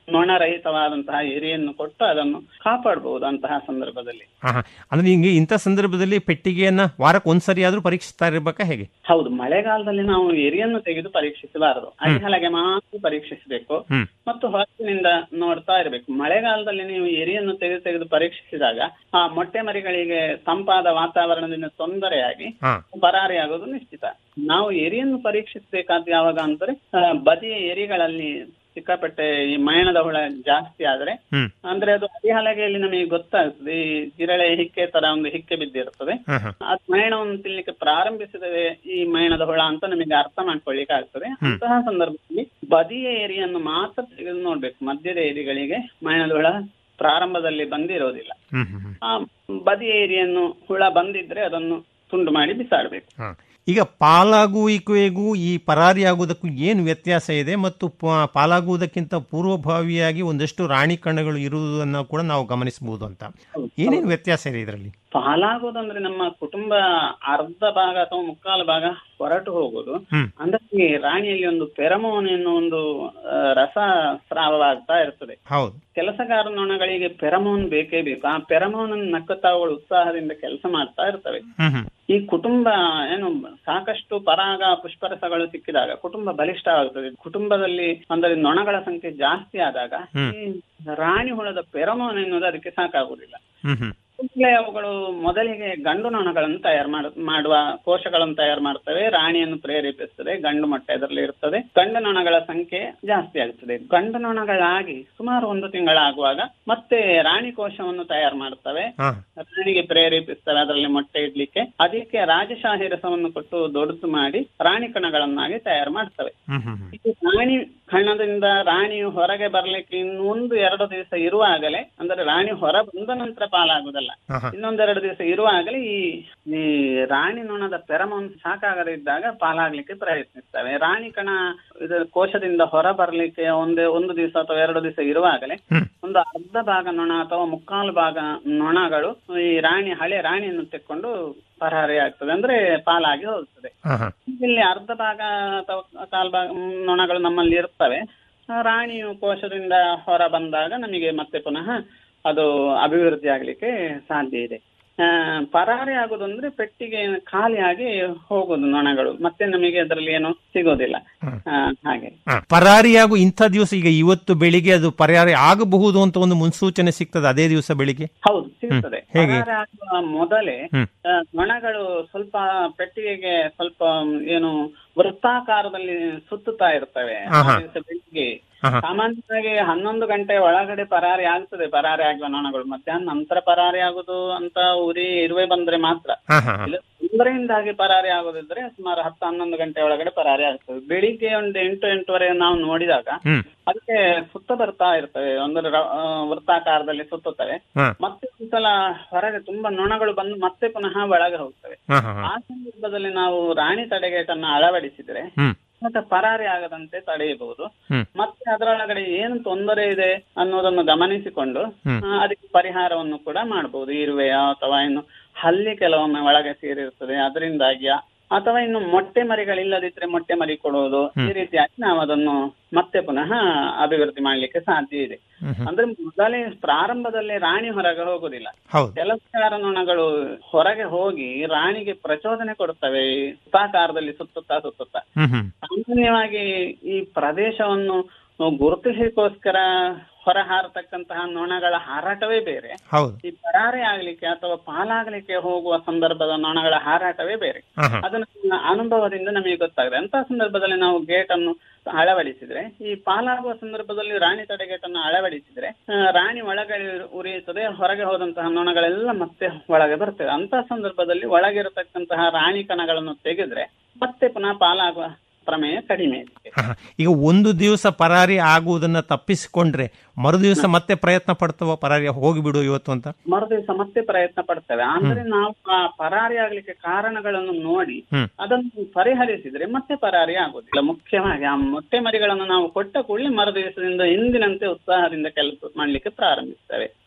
ನೊಣರಹಿತವಾದಂತಹ ಎರಿಯನ್ನು ಕೊಟ್ಟು ಅದನ್ನು ಕಾಪಾಡಬಹುದು ಅಂತಹ ಸಂದರ್ಭದಲ್ಲಿ ಹಾ ಹಾ. ಅಂದ್ರೆ ನಿಮ್ಗೆ ಇಂಥ ಸಂದರ್ಭದಲ್ಲಿ ಪೆಟ್ಟಿಗೆಯನ್ನ ವಾರಕ್ಕೆ ಒಂದ್ಸರಿ ಆದ್ರೂ ಪರೀಕ್ಷಿಸ್ತಾ ಇರ್ಬೇಕಾ ಹೇಗೆ ಹೌದು ಮಳೆಗಾಲದಲ್ಲಿ ನಾವು ಎರಿಯನ್ನು ತೆಗೆದು ಪರೀಕ್ಷಿಸಬಾರದು ಅಡಿಹಲಗೆ ಮಾತ್ರ ಪರೀಕ್ಷಿಸಬೇಕು ಹ್ಮ್ ಮತ್ತು ಹೊರಗಿನಿಂದ ನೋಡ್ತಾ ಇರಬೇಕು ಮಳೆಗಾಲದಲ್ಲಿ ನೀವು ಎರಿಯನ್ನು ತೆಗೆದು ತೆಗೆದು ಪರೀಕ್ಷಿಸಿದಾಗ ಆ ಮೊಟ್ಟೆ ಮರಿಗಳಿಗೆ ತಂಪಾದ ವಾತಾವರಣದಿಂದ ತೊಂದರೆಯಾಗಿ ಹಾ ಪರಾರಿಯಾಗೋದು ನಿಶ್ಚಿತ ನಾವು ಎರಿಯನ್ನು ಪರೀಕ್ಷಿಸಬೇಕಾದ ಯಾವಾಗ ಅಂದ್ರೆ ಆ, ಬದಿಯ ಎರಿಗಳಲ್ಲಿ ಸಿಕ್ಕಾಪಟ್ಟೆ ಈ ಮಯಣದ ಹುಳ ಜಾಸ್ತಿ ಆದ್ರೆ ಹ್ಮ್ ಅಂದ್ರೆ ಅದು ಅಡಿಹಲಗೆಯಲ್ಲಿ ನಮಗೆ ಗೊತ್ತಾಗ್ತದೆ ಈ ಜಿರಳೆ ಹಿಕ್ಕೆ ತರ ಒಂದು ಹಿಕ್ಕೆ ಬಿದ್ದಿರ್ತದೆ ಹಾ ಹಾ ಅದು ಮಯಣವನ್ನು ತಿನ್ಲಿಕ್ಕೆ ಪ್ರಾರಂಭಿಸಿದರೆ ಈ ಮಯಣದ ಹುಳ ಅಂತ ನಮಗೆ ಅರ್ಥ ಮಾಡ್ಕೊಳ್ಳಿಕ್ಕೆ ಆಗ್ತದೆ ಹ್ಮ್. ಅಂತಹ ಸಂದರ್ಭದಲ್ಲಿ ಬದಿಯ ಏರಿಯನ್ನು ಮಾತ್ರ ತೆಗೆದು ನೋಡ್ಬೇಕು ಮಧ್ಯದ ಏರಿಗಳಿಗೆ ಮಯಣದ ಹುಳ ಪ್ರಾರಂಭದಲ್ಲಿ ಬಂದಿರೋದಿಲ್ಲ ಹ್ಮ್ ಹ್ಮ್ ಹ್ಮ್. ಆ ಬದಿಯ ಏರಿಯನ್ನು ಹುಳ ಬಂದಿದ್ರೆ ಅದನ್ನು ತುಂಡು ಮಾಡಿ ಬಿಸಾಡ್ಬೇಕು ಹಾ. ಈಗ ಪಾಲಾಗುವಿಕೆಗೂ ಈ ಪರಾರಿಯಾಗುವುದಕ್ಕೂ ಏನು ವ್ಯತ್ಯಾಸ ಇದೆ ಮತ್ತು ಪ- ಪಾಲಾಗುವುದಕ್ಕಿಂತ ಪೂರ್ವಭಾವಿಯಾಗಿ ಒಂದಷ್ಟು ರಾಣಿ ಕಣ್ಣುಗಳು ಇರುವುದನ್ನು ಕೂಡ ನಾವು ಗಮನಿಸಬಹುದು ಅಂತ ಏನೇನು ವ್ಯತ್ಯಾಸ ಇದೆ ಇದರಲ್ಲಿ ಪಾಲಾಗೋದಂದ್ರೆ ನಮ್ಮ ಕುಟುಂಬ ಅರ್ಧ ಭಾಗ ಅಥವಾ ಮುಕ್ಕಾಲು ಭಾಗ ಹೊರಟು ಹೋಗೋದು ಹ್ಮ್. ಅಂದ್ರೆ ಈ ರಾಣಿಯಲ್ಲಿ ಒಂದು ಪೆರಮೋನ್ ಎನ್ನುವ ಒಂದು ಆ, ರಸ ಸ್ರಾವವಾಗ್ತಾ ಇರ್ತದೆ ಹೌದು ಕೆಲಸಗಾರ ನೊಣಗಳಿಗೆ ಪೆರಮೋನ್ ಬೇಕೇ ಬೇಕು ಆ ಪೆರಮೋನ್ ನಕ್ಕತ್ತಾವುಗಳು ಉತ್ಸಾಹದಿಂದ ಕೆಲಸ ಮಾಡ್ತಾ ಇರ್ತವೆ ಹ್ಮ್ ಹ್ಮ್ ಈ ಕುಟುಂಬ ಏನು ಸಾಕಷ್ಟು ಪರಾಗ ಪುಷ್ಪರಸಗಳು ಸಿಕ್ಕಿದಾಗ ಕುಟುಂಬ ಬಲಿಷ್ಠವಾಗುತ್ತದೆ ಕುಟುಂಬದಲ್ಲಿ ಅಂದರೆ ನೊಣಗಳ ಸಂಖ್ಯೆ ಜಾಸ್ತಿ ಆದಾಗ ಹ್ಮ್. ಈ ರಾಣಿ ಹುಳದ ಪೆರಮೋನ್ ಎನ್ನುವುದು ಅದಕ್ಕೆ ಸಾಕಾಗುವುದಿಲ್ಲ ಹ್ಮ್ ಹ್ಮ್ ಕೂಡಲೇ ಅವುಗಳು ಮೊದಲಿಗೆ ಗಂಡು ನೊಣಗಳನ್ನು ತಯಾರು ಮಾಡ ಮಾಡುವ ಕೋಶಗಳನ್ನು ತಯಾರು ಮಾಡ್ತವೆ ರಾಣಿಯನ್ನು ಪ್ರೇರೇಪಿಸ್ತದೆ ಗಂಡು ಮೊಟ್ಟೆ ಅದರಲ್ಲಿ ಇರ್ತದೆ ಗಂಡು ನೊಣಗಳ ಸಂಖ್ಯೆ ಜಾಸ್ತಿ ಆಗುತ್ತದೆ ಗಂಡು ನೊಣಗಳಾಗಿ ಸುಮಾರು ಒಂದು ತಿಂಗಳಾಗುವಾಗ ಮತ್ತೆ ರಾಣಿ ಕೋಶವನ್ನು ತಯಾರು ಮಾಡ್ತವೆ ಹಾ ರಾಣಿಗೆ ಪ್ರೇರೇಪಿಸ್ತವೆ ಅದರಲ್ಲಿ ಮೊಟ್ಟೆ ಇಡ್ಲಿಕ್ಕೆ ಅದಕ್ಕೆ ರಾಜಶಾಹಿ ರಸವನ್ನು ಕೊಟ್ಟು ದೊಡ್ಡದು ಮಾಡಿ ರಾಣಿ ಕಣಗಳನ್ನಾಗಿ ತಯಾರು ಮಾಡ್ತವೆ ಹ್ಮ್ ಹ್ಮ್ ಹ್ಮ್. ಈ ರಾಣಿ ಕಣದಿಂದ ರಾಣಿಯು ಹೊರಗೆ ಬರ್ಲಿಕ್ಕೆ ಇನ್ನೊಂದು ಎರಡು ದಿವಸ ಇರುವಾಗಲೇ ಅಂದ್ರೆ ರಾಣಿ ಹೊರ ಬಂದ ನಂತರ ಪಾಲಾಗುದಲ್ಲ ಹಾ ಹಾ. ಇನ್ನೊಂದೆರಡು ದಿವಸ ಇರುವಾಗಲೇ ಈ ಈ ರಾಣಿ ನೊಣದ ಪೆರಮೋನ್ ಸಾಕಾಗದೇ ಇದ್ದಾಗ ಪಾಲಾಗ್ಲಿಕ್ಕೆ ಪ್ರಯತ್ನಿಸ್ತವೆ ರಾಣಿ ಕಣ ಇದು ಕೋಶದಿಂದ ಹೊರ ಬರ್ಲಿಕ್ಕೆ ಒಂದೇ ಒಂದು ದಿವಸ ಅಥವಾ ಎರಡು ದಿವಸ ಇರುವಾಗಲೇ ಹ್ಮ್. ಒಂದು ಅರ್ಧ ಭಾಗ ನೊಣ ಅಥವಾ ಮುಕ್ಕಾಲು ಭಾಗ ನೊಣಗಳು ಈ ರಾಣಿ ಹಳೆ ರಾಣಿಯನ್ನು ತೆಕ್ಕೊಂಡು ಪರಾರಿ ಆಗ್ತದೆ ಅಂದ್ರೆ ಪಾಲಾಗಿ ಹೋಗ್ತದೆ ಹಾ ಹಾ. ಇಲ್ಲಿ ಅರ್ಧ ಭಾಗ ಅಥವಾ ಕಾಲ್ ಭಾಗ ಮ್, ನೊಣಗಳು ನಮ್ಮಲ್ಲಿ ಇರ್ತವೆ ಆ ರಾಣಿಯು ಕೋಶದಿಂದ ಹೊರ ಬಂದಾಗ ನಮಗೆ ಮತ್ತೆ ಪುನಃ ಅದು ಅಭಿವೃದ್ಧಿ ಆಗ್ಲಿಕ್ಕೆ ಸಾಧ್ಯ ಇದೆ ಆ, ಪರಾರಿ ಆಗುದು ಅಂದ್ರೆ ಪೆಟ್ಟಿಗೆ ಖಾಲಿಯಾಗಿ ಹೋಗುದು ನೊಣಗಳು ಮತ್ತೆ ನಮಗೆ ಅದರಲ್ಲಿ ಏನು ಸಿಗೋದಿಲ್ಲ ಆ, ಹಾಗೆ ಹಾ. ಪರಾರಿಯಾಗು ಇಂಥ ದಿವಸ ಈಗ ಇವತ್ತು ಬೆಳಿಗ್ಗೆ ಅದು ಪರಾರಿ ಆಗಬಹುದು ಅಂತ ಒಂದು ಮುನ್ಸೂಚನೆ ಸಿಗ್ತದೆ ಅದೇ ದಿವಸ ಬೆಳಿಗ್ಗೆ ಹೌದು ಸಿಗ್ತದೆ ಹ್ಮ್. ಹೇಗೆ? ಪರಾರಿ ಆಗುವ ಮೊದಲೇ ಹ್ಮ್. ಆ, ನೊಣಗಳು ಸ್ವಲ್ಪ ಪೆಟ್ಟಿಗೆಗೆ ಸ್ವಲ್ಪ ಏನು ವೃತ್ತಾಕಾರದಲ್ಲಿ ಸುತ್ತುತ್ತಾ ಇರ್ತವೆ ಆ ಆಹಾ. ದಿವಸ ಬೆಳಿಗ್ಗೆ ಆಹಾ. ಸಾಮಾನ್ಯವಾಗಿ ಹನ್ನೊಂದು ಗಂಟೆ ಒಳಗಡೆ ಪರಾರಿ ಆಗ್ತದೆ ಪರಾರಿ ಆಗುವ ನೊಣಗಳು ಮಧ್ಯಾಹ್ನ ನಂತರ ಪರಾರಿ ಆಗುದು ಅಂತ ಉರಿ ಇರುವೆ ಬಂದ್ರೆ ಮಾತ್ರ ಹಾ ಹಾ ಹಾ. ಇಲ್ಲ ತೊಂದರೆಯಿಂದಾಗಿ ಪರಾರಿ ಆಗೋದಿದ್ರೆ ಸುಮಾರು ಹತ್ತು ಹನ್ನೊಂದು ಗಂಟೆ ಒಳಗಡೆ ಪರಾರಿ ಆಗ್ತದೆ ಬೆಳಿಗ್ಗೆ ಒಂದು ಎಂಟು ಎಂಟುವರೆ ನಾವು ನೋಡಿದಾಗ ಹ್ಮ್ ಅದಕ್ಕೆ ಸುತ್ತ ಬರ್ತಾ ಇರ್ತವೆ ಒಂದು ರ- ಆ, ವೃತ್ತಾಕಾರದಲ್ಲಿ ಸುತ್ತುತ್ತವೆ ಹಾ. ಮತ್ತೆ ಒಂದ್ಸಲ ಹೊರಗೆ ತುಂಬಾ ನೊಣಗಳು ಬಂದು ಮತ್ತೆ ಪುನಃ ಒಳಗೆ ಹೋಗ್ತವೆ ಹಾ ಹಾ ಹಾ. ಆ ಸಂದರ್ಭದಲ್ಲಿ ನಾವು ರಾಣಿ ತಡೆಗೇಟನ್ನು ಅಳವಡಿಸಿದ್ರೆ ಹ್ಮ್ ಮತ್ತೆ ಪರಾರಿ ಆಗದಂತೆ ತಡೆಯಬಹುದು ಹ್ಮ್. ಮತ್ತೆ ಅದರೊಳಗಡೆ ಏನು ತೊಂದರೆ ಇದೆ ಅನ್ನೋದನ್ನು ಗಮನಿಸಿಕೊಂಡು ಹ್ಮ್. ಆ, ಅದಕ್ಕೆ ಪರಿಹಾರವನ್ನು ಕೂಡ ಮಾಡಬಹುದು ಇರುವೆಯ ಅಥವಾ ಇನ್ನು ಹಲ್ಲಿ ಕೆಲವೊಮ್ಮೆ ಒಳಗೆ ಸೇರಿರ್ತದೆ ಅದರಿಂದಾಗಿ ಅಥವಾ ಇನ್ನು ಮೊಟ್ಟೆ ಮರಿಗಳಿಲ್ಲದಿದ್ರೆ ಮೊಟ್ಟೆ ಮರಿ ಕೊಡುವುದು ಈ ಹ್ಮ್. ರೀತಿಯಾಗಿ ನಾವು ಅದನ್ನು ಮತ್ತೆ ಪುನಃ ಅಭಿವೃದ್ಧಿ ಮಾಡ್ಲಿಕ್ಕೆ ಸಾಧ್ಯ ಇದೆ ಹ್ಮ್ ಹ್ಮ್. ಅಂದ್ರೆ ಮೊದಲೇ ಪ್ರಾರಂಭದಲ್ಲಿ ರಾಣಿ ಹೊರಗೆ ಹೋಗುದಿಲ್ಲ ಹೌದು ಕೆಲಸಗಾರ ನೊಣಗಳು ಹೊರಗೆ ಹೋಗಿ ರಾಣಿಗೆ ಪ್ರಚೋದನೆ ಕೊಡುತ್ತವೆ ಈ ವೃತ್ತಾಕಾರದಲ್ಲಿ ಸುತ್ತುತ್ತಾ ಸುತ್ತುತ್ತಾ ಹ್ಮ್ ಹ್ಮ್ ಸಾಮಾನ್ಯವಾಗಿ ಈ ಪ್ರದೇಶವನ್ನು ಗುರುತಿಸಲಿಕ್ಕೋಸ್ಕರ ಹೊರ ಹಾರತಕ್ಕಂತಹ ನೊಣಗಳ ಹಾರಾಟವೇ ಬೇರೆ ಹೌದು ಈ ಪರಾರಿ ಆಗ್ಲಿಕ್ಕೆ ಅಥವಾ ಪಾಲಾಗ್ಲಿಕ್ಕೆ ಹೋಗುವ ಸಂದರ್ಭದ ನೊಣಗಳ ಹಾರಾಟವೇ ಬೇರೆ ಹಾ ಹಾ. ಅದು ನಮ್ಮ ಅನುಭವದಿಂದ ನಮಗೆ ಗೊತ್ತಾಗಿದೆ ಅಂತ ಸಂದರ್ಭದಲ್ಲಿ ನಾವು ಗೇಟ್ ಅನ್ನು ಅಳವಡಿಸಿದ್ರೆ ಈ ಪಾಲಾಗುವ ಸಂದರ್ಭದಲ್ಲಿ ರಾಣಿ ತಡೆ ಗೇಟ್ ಅನ್ನು ಅಳವಡಿಸಿದ್ರೆ ಆ, ರಾಣಿ ಒಳಗೆ ಉರಿಯುತ್ತದೆ ಹೊರಗೆ ಹೋದಂತಹ ನೊಣಗಳೆಲ್ಲ ಮತ್ತೆ ಒಳಗೆ ಬರ್ತವೆ ಅಂತ ಸಂದರ್ಭದಲ್ಲಿ ಒಳಗಿರತಕ್ಕಂತಹ ರಾಣಿ ಕಣಗಳನ್ನು ತೆಗೆದ್ರೆ ಮತ್ತೆ ಪುನಃ ಪಾಲಾಗುವ ಪ್ರಮೇಯ ಕಡಿಮೆ ಇದೆ ಹಾ, ಹಾ. ಈಗ ಒಂದು ದಿವಸ ಪರಾರಿ ಆಗುವುದನ್ನ ತಪ್ಪಿಸಿಕೊಂಡ್ರೆ ಮರು ದಿವಸ ಮತ್ತೆ ಪ್ರಯತ್ನ ಪಡ್ತವ ಪರಾರಿ ಹೋಗಿಬಿಡು ಇವತ್ತು ಅಂತ ಮರುದಿವಸ ಮತ್ತೆ ಪ್ರಯತ್ನ ಪಡ್ತೇವೆ ಅಂದ್ರೆ ನಾವು ಆ ಪರಾರಿ ಆಗ್ಲಿಕ್ಕೆ ಕಾರಣಗಳನ್ನು ನೋಡಿ ಹ್ಮ್. ಅದನ್ನು ಪರಿಹರಿಸಿದ್ರೆ ಮತ್ತೆ ಪರಾರಿ ಆಗುದಿಲ್ಲ ಮುಖ್ಯವಾಗಿ ಆ ಮೊಟ್ಟೆ ಮರಿಗಳನ್ನು ನಾವು ಕೊಟ್ಟ ಕೂಡಲೇ ಮರು ದಿವಸದಿಂದ ಎಂದಿನಂತೆ ಉತ್ಸಾಹದಿಂದ ಕೆಲಸ ಮಾಡ್ಲಿಕ್ಕೆ ಪ್ರಾರಂಭಿಸ್ತೇವೆ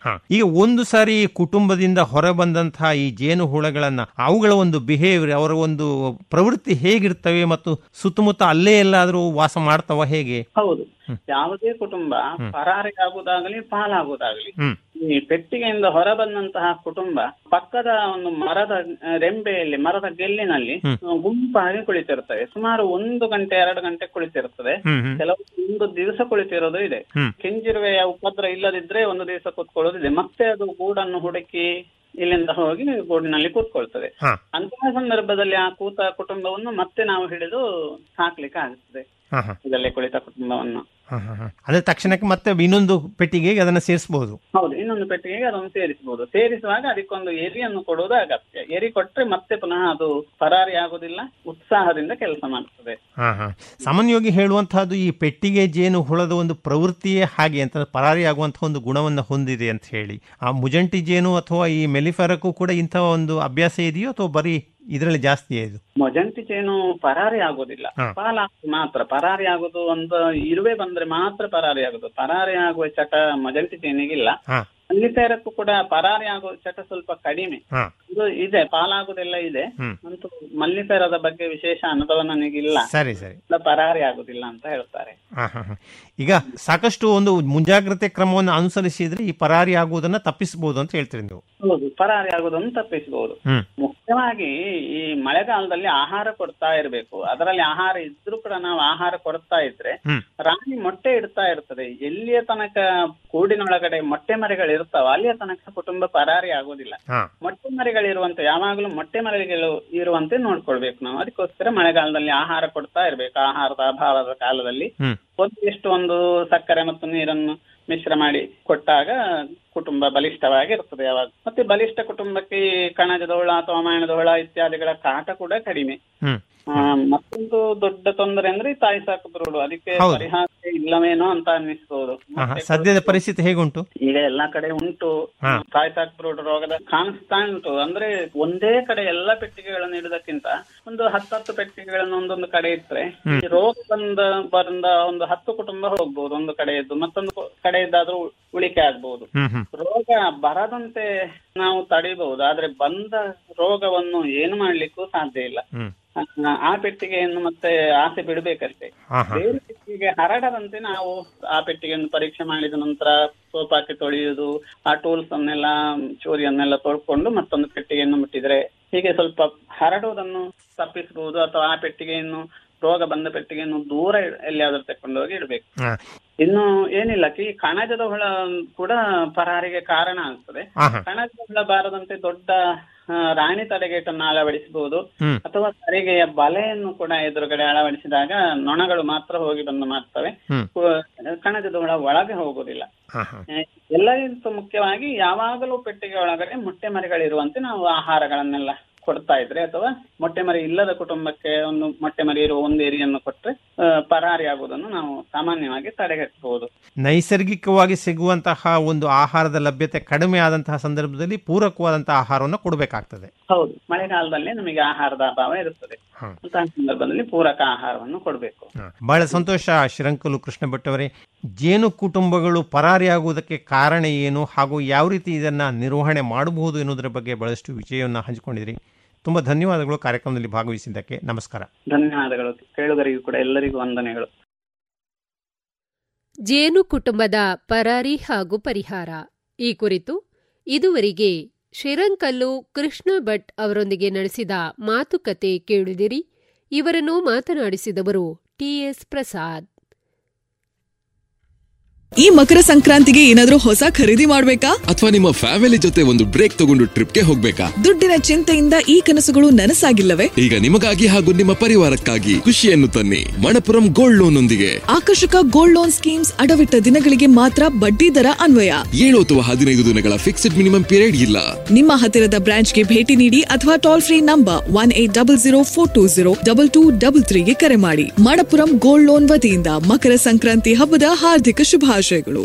ಹಾ. ಈಗ ಒಂದು ಸಾರಿ ಕುಟುಂಬದಿಂದ ಹೊರಬಂದಂತಹ ಈ ಜೇನು ಹುಳಗಳನ್ನ ಅವುಗಳ ಒಂದು ಬಿಹೇವಿಯರ್ ಅವರ ಒಂದು ಪ್ರವೃತ್ತಿ ಹೇಗಿರ್ತವೆ ಮತ್ತು ಸುತ್ತಮುತ್ತ ಅಲ್ಲೇ ಎಲ್ಲಾದ್ರೂ ವಾಸ ಮಾಡ್ತಾವ ಹೇಗೆ ಹೌದು ಯಾವುದೇ ಕುಟುಂಬ ಪರಾರಿಯಾಗುವುದಾಗಲಿ ಪಾಲಾಗುವುದಾಗಲಿ ಹ್ಮ್ ಈ ಪೆಟ್ಟಿಗೆಯಿಂದ ಹೊರಬಂದಂತಹ ಕುಟುಂಬ ಪಕ್ಕದ ಒಂದು ಮರದ ಆ, ರೆಂಬೆಯಲ್ಲಿ ಮರದ ಗೆಲ್ಲಿನಲ್ಲಿ ಹ್ಮ್. ಆ, ಗುಂಪಾಗಿ ಕುಳಿತಿರ್ತವೆ ಸುಮಾರು ಒಂದು ಗಂಟೆ ಎರಡು ಗಂಟೆ ಕುಳಿತಿರ್ತದೆ ಹ್ಮ್, ಹ್ಮ್. ಕೆಲವು ಒಂದು ದಿವಸ ಕುಳಿತಿರೋದು ಇದೆ ಹ್ಮ್. ಕೆಂಜಿರುವೆಯ ಉಪದ್ರ ಇಲ್ಲದಿದ್ರೆ ಒಂದು ದಿವಸ ಕೂತ್ಕೊಳ್ಳೋದಿದೆ ಮತ್ತೆ ಅದು ಗೂಡನ್ನು ಹುಡುಕಿ ಇಲ್ಲಿಂದ ಹೋಗಿ ಗೂಡಿನಲ್ಲಿ ಕೂತ್ಕೊಳ್ತದೆ ಹಾ. ಅಂತಹ ಸಂದರ್ಭದಲ್ಲಿ ಆ ಕೂತ ಕುಟುಂಬವನ್ನು ಮತ್ತೆ ನಾವು ಹಿಡಿದು ಸಾಕ್ಲಿಕ್ಕೆ ಆಗುತ್ತದೆ ಹಾ, ಹಾ. ಇದಲ್ಲೇ ಕುಳಿತ ಕುಟುಂಬವನ್ನು ಹಾ, ಹಾ, ಹಾ. ಅದೇ ತಕ್ಷಣಕ್ಕೆ ಮತ್ತೆ ಇನ್ನೊಂದು ಪೆಟ್ಟಿಗೆಗೆ ಅದನ್ನ ಸೇರಿಸಬಹುದು ಹೌದು ಇನ್ನೊಂದು ಪೆಟ್ಟಿಗೆಗೆ ಅದನ್ನು ಸೇರಿಸಬಹುದು ಸೇರಿಸುವಾಗ ಅದಕ್ಕೊಂದು ಎರಿಯನ್ನು ಕೊಡುವುದು ಅಗತ್ಯ ಎರಿ ಕೊಟ್ರೆ ಮತ್ತೆ ಪುನಃ ಅದು ಪರಾರಿ ಆಗುದಿಲ್ಲ ಉತ್ಸಾಹದಿಂದ ಕೆಲಸ ಮಾಡ್ತದೆ ಹಾ ಹಾ ಸಾಮಾನ್ಯವಾಗಿ ಹೇಳುವಂತಹದ್ದು ಈ ಪೆಟ್ಟಿಗೆ ಜೇನು ಹುಳದ ಒಂದು ಪ್ರವೃತ್ತಿಯೇ ಹಾಗೆ ಅಂತ ಪರಾರಿ ಆಗುವಂತಹ ಒಂದು ಗುಣವನ್ನು ಹೊಂದಿದೆ ಅಂತ ಹೇಳಿ ಆ ಮುಜಂಟಿ ಜೇನು ಅಥವಾ ಈ ಮೆಲಿಫೆರಕ್ಕೂ ಕೂಡ ಇಂತಹ ಒಂದು ಅಭ್ಯಾಸ ಇದೆಯೋ ಅಥವಾ ಬರೀ ಇದರಲ್ಲಿ ಜಾಸ್ತಿ ಇದು ಮೊಜಂಟಿ ಚೇನು ಪರಾರಿ ಆಗುದಿಲ್ಲ ಹಾ. ಪಾಲಾಗುದು ಮಾತ್ರ ಪರಾರಿ ಆಗುದು ಅಂತ ಇರುವೆ ಬಂದ್ರೆ ಮಾತ್ರ ಪರಾರಿ ಆಗುದು ಪರಾರಿ ಆಗುವ ಚಟ ಮೊಜಂಟಿ ಚೇನಿಗಿಲ್ಲ ಹಾ ಮಲ್ಲಿಫೇರಕ್ಕೂ ಕೂಡ ಪರಾರಿ ಆಗುವ ಚಟ ಸ್ವಲ್ಪ ಕಡಿಮೆ ಹಾ ಇದು ಇದೆ ಪಾಲಾಗುದೆಲ್ಲ ಇದೆ ಹ್ಮ್. ಅಂತೂ ಮಲ್ಲಿಫೇರದ ಬಗ್ಗೆ ವಿಶೇಷ ಅನುಭವ ನನಗಿಲ್ಲ ಸರಿ ಸರಿ ಇಲ್ಲ, ಪರಾರಿ ಆಗುದಿಲ್ಲ ಅಂತ ಹೇಳ್ತಾರೆ ಹಾ ಹಾ ಹಾ. ಈಗ ಸಾಕಷ್ಟು ಒಂದು ಮುಂಜಾಗ್ರತೆ ಕ್ರಮವನ್ನು ಅನುಸರಿಸಿದ್ರೆ ಈ ಪರಾರಿ ಆಗುವುದನ್ನ ತಪ್ಪಿಸಬಹುದು ಅಂತ ಹೇಳ್ತೀರಿ ನೀವು ಹೌದು ಪರಾರಿ ಆಗುವುದನ್ನು ತಪ್ಪಿಸಬಹುದು ಹ್ಮ್ ಮುಖ್ಯವಾಗಿ ಈ ಮಳೆಗಾಲದಲ್ಲಿ ಆಹಾರ ಕೊಡ್ತಾ ಇರಬೇಕು ಅದರಲ್ಲಿ ಆಹಾರ ಇದ್ರೂ ಕೂಡ ನಾವು ಆಹಾರ ಕೊಡ್ತಾ ಇದ್ರೆ ಹ್ಮ್. ರಾಣಿ ಮೊಟ್ಟೆ ಇಡ್ತಾ ಇರ್ತದೆ ಎಲ್ಲಿಯ ತನಕ ಕೂಡಿನೊಳಗಡೆ ಮೊಟ್ಟೆ ಮರಿಗಳು ಇರ್ತಾವ ಅಲ್ಲಿಯ ತನಕ ಕುಟುಂಬ ಪರಾರಿ ಆಗೋದಿಲ್ಲ ಹಾ ಮೊಟ್ಟೆ ಮರಿಗಳಿರುವಂತೆ ಯಾವಾಗಲೂ ಮೊಟ್ಟೆ ಮರಿಗಳು ಇರುವಂತೆ ನೋಡ್ಕೊಳ್ಬೇಕು ನಾವು ಅದಕ್ಕೋಸ್ಕರ ಮಳೆಗಾಲದಲ್ಲಿ ಆಹಾರ ಕೊಡ್ತಾ ಇರ್ಬೇಕು ಆಹಾರದ ಅಭಾವದ ಕಾಲದಲ್ಲಿ ಹ್ಮ್ ಒಂದು ಎಷ್ಟು ಒಂದು ಸಕ್ಕರೆ ಮತ್ತು ನೀರನ್ನು ಮಿಶ್ರ ಮಾಡಿ ಕೊಟ್ಟಾಗ ಕುಟುಂಬ ಬಲಿಷ್ಠವಾಗಿ ಇರ್ತದೆ ಯಾವಾಗ ಮತ್ತೆ ಬಲಿಷ್ಠ ಕುಟುಂಬಕ್ಕೆ ಈ ಕಣಜದ ಹುಳ ಅಥವಾ ಮಾಯಣದ ಹುಳ ಇತ್ಯಾದಿಗಳ ಕಾಟ ಕೂಡ ಕಡಿಮೆ ಹ್ಮ್ ಆ, ಮತ್ತೊಂದು ದೊಡ್ಡ ತೊಂದರೆ ಅಂದ್ರೆ ಈ ತಾಯಿ ಸಾಕು ಬ್ರೂಡು ಅದಕ್ಕೆ ಹೌದು. ಪರಿಹಾರ ಇಲ್ಲವೇನೋ ಅಂತ ಅನ್ನಿಸ್ಬೋದು ಹಾ, ಹಾ. ಸದ್ಯದ ಪರಿಸ್ಥಿತಿ ಹೇಗುಂಟು ಈಗ ಎಲ್ಲಾ ಕಡೆ ಉಂಟು ಹಾ. ತಾಯಿ ಸಾಕು ಬ್ರೂಡ್ ರೋಗದ ಕಾಣಿಸ್ತಾ ಉಂಟು ಅಂದ್ರೆ ಒಂದೇ ಕಡೆ ಎಲ್ಲಾ ಪೆಟ್ಟಿಗೆಗಳನ್ನು ಇಡುವುದಕ್ಕಿಂತ ಒಂದು ಹತ್ತತ್ತು ಪೆಟ್ಟಿಗೆಗಳನ್ನು ಒಂದೊಂದು ಕಡೆ ಇಟ್ರೆ ಹ್ಮ್. ಈ ರೋಗ ಬಂದ ಬಂದ ಒಂದು ಹತ್ತು ಕುಟುಂಬ ಹೋಗ್ಬೋದು ಒಂದು ಕಡೆಯದ್ದು ಮತ್ತೊಂದು ಕು- ಕಡೆಯದ್ದಾದ್ರೂ ಉಳಿಕೆ ಆಗ್ಬಹುದು ಹ್ಮ್ ಹ್ಮ್ ರೋಗ ಬರದಂತೆ ನಾವು ತಡಿಬಹುದು ಆದ್ರೆ ಬಂದ ರೋಗವನ್ನು ಏನು ಮಾಡ್ಲಿಕ್ಕೂ ಸಾಧ್ಯ ಇಲ್ಲ ಹ್ಮ್ ಆ- ಆ ಪೆಟ್ಟಿಗೆಯನ್ನು ಮತ್ತೆ ಆಸೆ ಬಿಡಬೇಕಷ್ಟೇ ಹಾ ಹಾ ಬೇರೆ ಪೆಟ್ಟಿಗೆ ಹರಡದಂತೆ ನಾವು ಆ ಪೆಟ್ಟಿಗೆಯನ್ನು ಪರೀಕ್ಷೆ ಮಾಡಿದ ನಂತರ ಸೋಪ್ ಹಾಕಿ ತೊಳೆಯುವುದು ಆ ಟೂಲ್ಸ್ ಅನ್ನೆಲ್ಲ ಚೋರಿಯನ್ನೆಲ್ಲ ತೊಳ್ಕೊಂಡು ಮತ್ತೊಂದು ಪೆಟ್ಟಿಗೆಯನ್ನು ಮುಟ್ಟಿದ್ರೆ ಹೀಗೆ ಸ್ವಲ್ಪ ಹರಡುವುದನ್ನು ತಪ್ಪಿಸಬಹುದು ಅಥವಾ ಆ ಪೆಟ್ಟಿಗೆಯನ್ನು ರೋಗ ಬಂದ ಪೆಟ್ಟಿಗೆಯನ್ನು ದೂರ ಎಲ್ಲಿಯಾದ್ರೂ ತಕೊಂಡೋಗಿ ಇಡಬೇಕು ಹಾ. ಇನ್ನು ಏನಿಲ್ಲ ಈ ಕಣಜದ ಹುಳ ಕೂಡ ಪರಾರಿಗೆ ಕಾರಣ ಆಗ್ತದೆ ಹಾ, ಹಾ. ಕಣಜದ ಹುಳ ಬಾರದಂತೆ ದೊಡ್ಡ ಆ, ರಾಣಿ ತಡೆಗೇಟನ್ನು ಅಳವಡಿಸಬಹುದು ಹ್ಮ್. ಅಥವಾ ತರಿಗೆಯ ಬಲೆಯನ್ನು ಕೂಡ ಎದುರುಗಡೆ ಅಳವಡಿಸಿದಾಗ ನೊಣಗಳು ಮಾತ್ರ ಹೋಗಿ ಬಂದು ಮಾಡ್ತವೆ ಹ್ಮ್. ಕು- ಕಣಜದ ಹುಳ ಒಳಗೆ ಹೋಗುದಿಲ್ಲ ಹಾ ಹಾ ಆ, ಎಲ್ಲರಿಗಿಂತ ಮುಖ್ಯವಾಗಿ ಯಾವಾಗಲೂ ಪೆಟ್ಟಿಗೆ ಒಳಗಡೆ ಮೊಟ್ಟೆ ಮರಿಗಳಿರುವಂತೆ ನಾವು ಆಹಾರಗಳನ್ನೆಲ್ಲ ಕೊಡ್ತಾ ಇದ್ರೆ ಅಥವಾ ಮೊಟ್ಟೆ ಮರಿ ಇಲ್ಲದ ಕುಟುಂಬಕ್ಕೆ ಒಂದು ಮೊಟ್ಟೆ ಮರಿ ಇರುವ ಒಂದು ಏರಿಯನ್ನು ಕೊಟ್ರೆ ಆ, ಪರಾರಿ ಆಗುವುದನ್ನು ನಾವು ಸಾಮಾನ್ಯವಾಗಿ ತಡೆಗಟ್ಟಬಹುದು ನೈಸರ್ಗಿಕವಾಗಿ ಸಿಗುವಂತಹ ಒಂದು ಆಹಾರದ ಲಭ್ಯತೆ ಕಡಿಮೆ ಆದಂತಹ ಸಂದರ್ಭದಲ್ಲಿ ಪೂರಕವಾದಂತಹ ಆಹಾರವನ್ನು ಕೊಡಬೇಕಾಗ್ತದೆ ಹೌದು ಮಳೆಗಾಲದಲ್ಲಿ ನಮಗೆ ಆಹಾರದ ಅಭಾವ ಇರುತ್ತದೆ ಹ್ಮ್. ಅಂತಹ ಸಂದರ್ಭದಲ್ಲಿ ಪೂರಕ ಆಹಾರವನ್ನು ಕೊಡಬೇಕು ಬಹಳ ಸಂತೋಷ ಶ್ರೀರಂಕಲು ಕೃಷ್ಣ ಭಟ್ ಅವರೇ ಜೇನು ಕುಟುಂಬಗಳು ಪರಾರಿಯಾಗುವುದಕ್ಕೆ ಕಾರಣ ಏನು ಹಾಗೂ ಯಾವ ರೀತಿ ಇದನ್ನ ನಿರ್ವಹಣೆ ಮಾಡಬಹುದು ಎನ್ನುವುದರ ಬಗ್ಗೆ ಬಹಳಷ್ಟು ವಿಷಯವನ್ನು ಹಂಚಿಕೊಂಡಿದ್ರಿ ತುಂಬಾ ಧನ್ಯವಾದಗಳು ಕಾರ್ಯಕ್ರಮದಲ್ಲಿ ಭಾಗವಹಿಸಿದ್ದಕ್ಕೆ ನಮಸ್ಕಾರ ಧನ್ಯವಾದಗಳು ಕೇಳುಗರಿಗೂ ಕೂಡ ಎಲ್ಲರಿಗೂ ವಂದನೆಗಳು ಜೇನು ಕುಟುಂಬದ ಪರಾರಿ ಹಾಗೂ ಪರಿಹಾರ ಈ ಕುರಿತು ಇದುವರೆಗೆ ಶ್ರೀರಂಕಲ್ಲು ಕೃಷ್ಣ ಭಟ್ ಅವರೊಂದಿಗೆ ನಡೆಸಿದ ಮಾತುಕತೆ ಕೇಳಿದಿರಿ ಇವರನ್ನು ಮಾತನಾಡಿಸಿದವರು ಟಿಎಸ್ ಪ್ರಸಾದ್ ಈ ಮಕರ ಸಂಕ್ರಾಂತಿಗೆ ಏನಾದ್ರೂ ಹೊಸ ಖರೀದಿ ಮಾಡ್ಬೇಕಾ ಅಥವಾ ನಿಮ್ಮ ಫ್ಯಾಮಿಲಿ ಜೊತೆ ಒಂದು ಬ್ರೇಕ್ ತಗೊಂಡು ಟ್ರಿಪ್ಗೆ ಹೋಗ್ಬೇಕಾ ದುಡ್ಡಿನ ಚಿಂತೆಯಿಂದ ಈ ಕನಸುಗಳು ನನಸಾಗಿಲ್ಲವೇ ಈಗ ನಿಮಗಾಗಿ ಹಾಗೂ ನಿಮ್ಮ ಪರಿವಾರಕ್ಕಾಗಿ ಖುಷಿಯನ್ನು ತನ್ನಿ ಮಣಪುರಂ ಗೋಲ್ಡ್ ಲೋನ್ ಒಂದಿಗೆ ಆಕರ್ಷಕ ಗೋಲ್ಡ್ ಲೋನ್ ಸ್ಕೀಮ್ಸ್ ಅಡವಿಟ್ಟ ದಿನಗಳಿಗೆ ಮಾತ್ರ ಬಡ್ಡಿ ದರ ಅನ್ವಯ ಏಳು ಅಥವಾ ಹದಿನೈದು ದಿನಗಳ ಫಿಕ್ಸ್ಡ್ ಮಿನಿಮಮ್ ಪೀರಿಯಡ್ ಇಲ್ಲ ನಿಮ್ಮ ಹತ್ತಿರದ ಬ್ರಾಂಚ್ಗೆ ಭೇಟಿ ನೀಡಿ ಅಥವಾ toll free number one eight double zero four two zero double two double ತ್ರೀಗೆ ಕರೆ ಮಾಡಿ ಮಣಪುರಂ ಗೋಲ್ಡ್ ಲೋನ್ ವತಿಯಿಂದ ಮಕರ ಸಂಕ್ರಾಂತಿ ಹಬ್ಬದ ಹಾರ್ದಿಕ ಶುಭಾಶಯಗಳು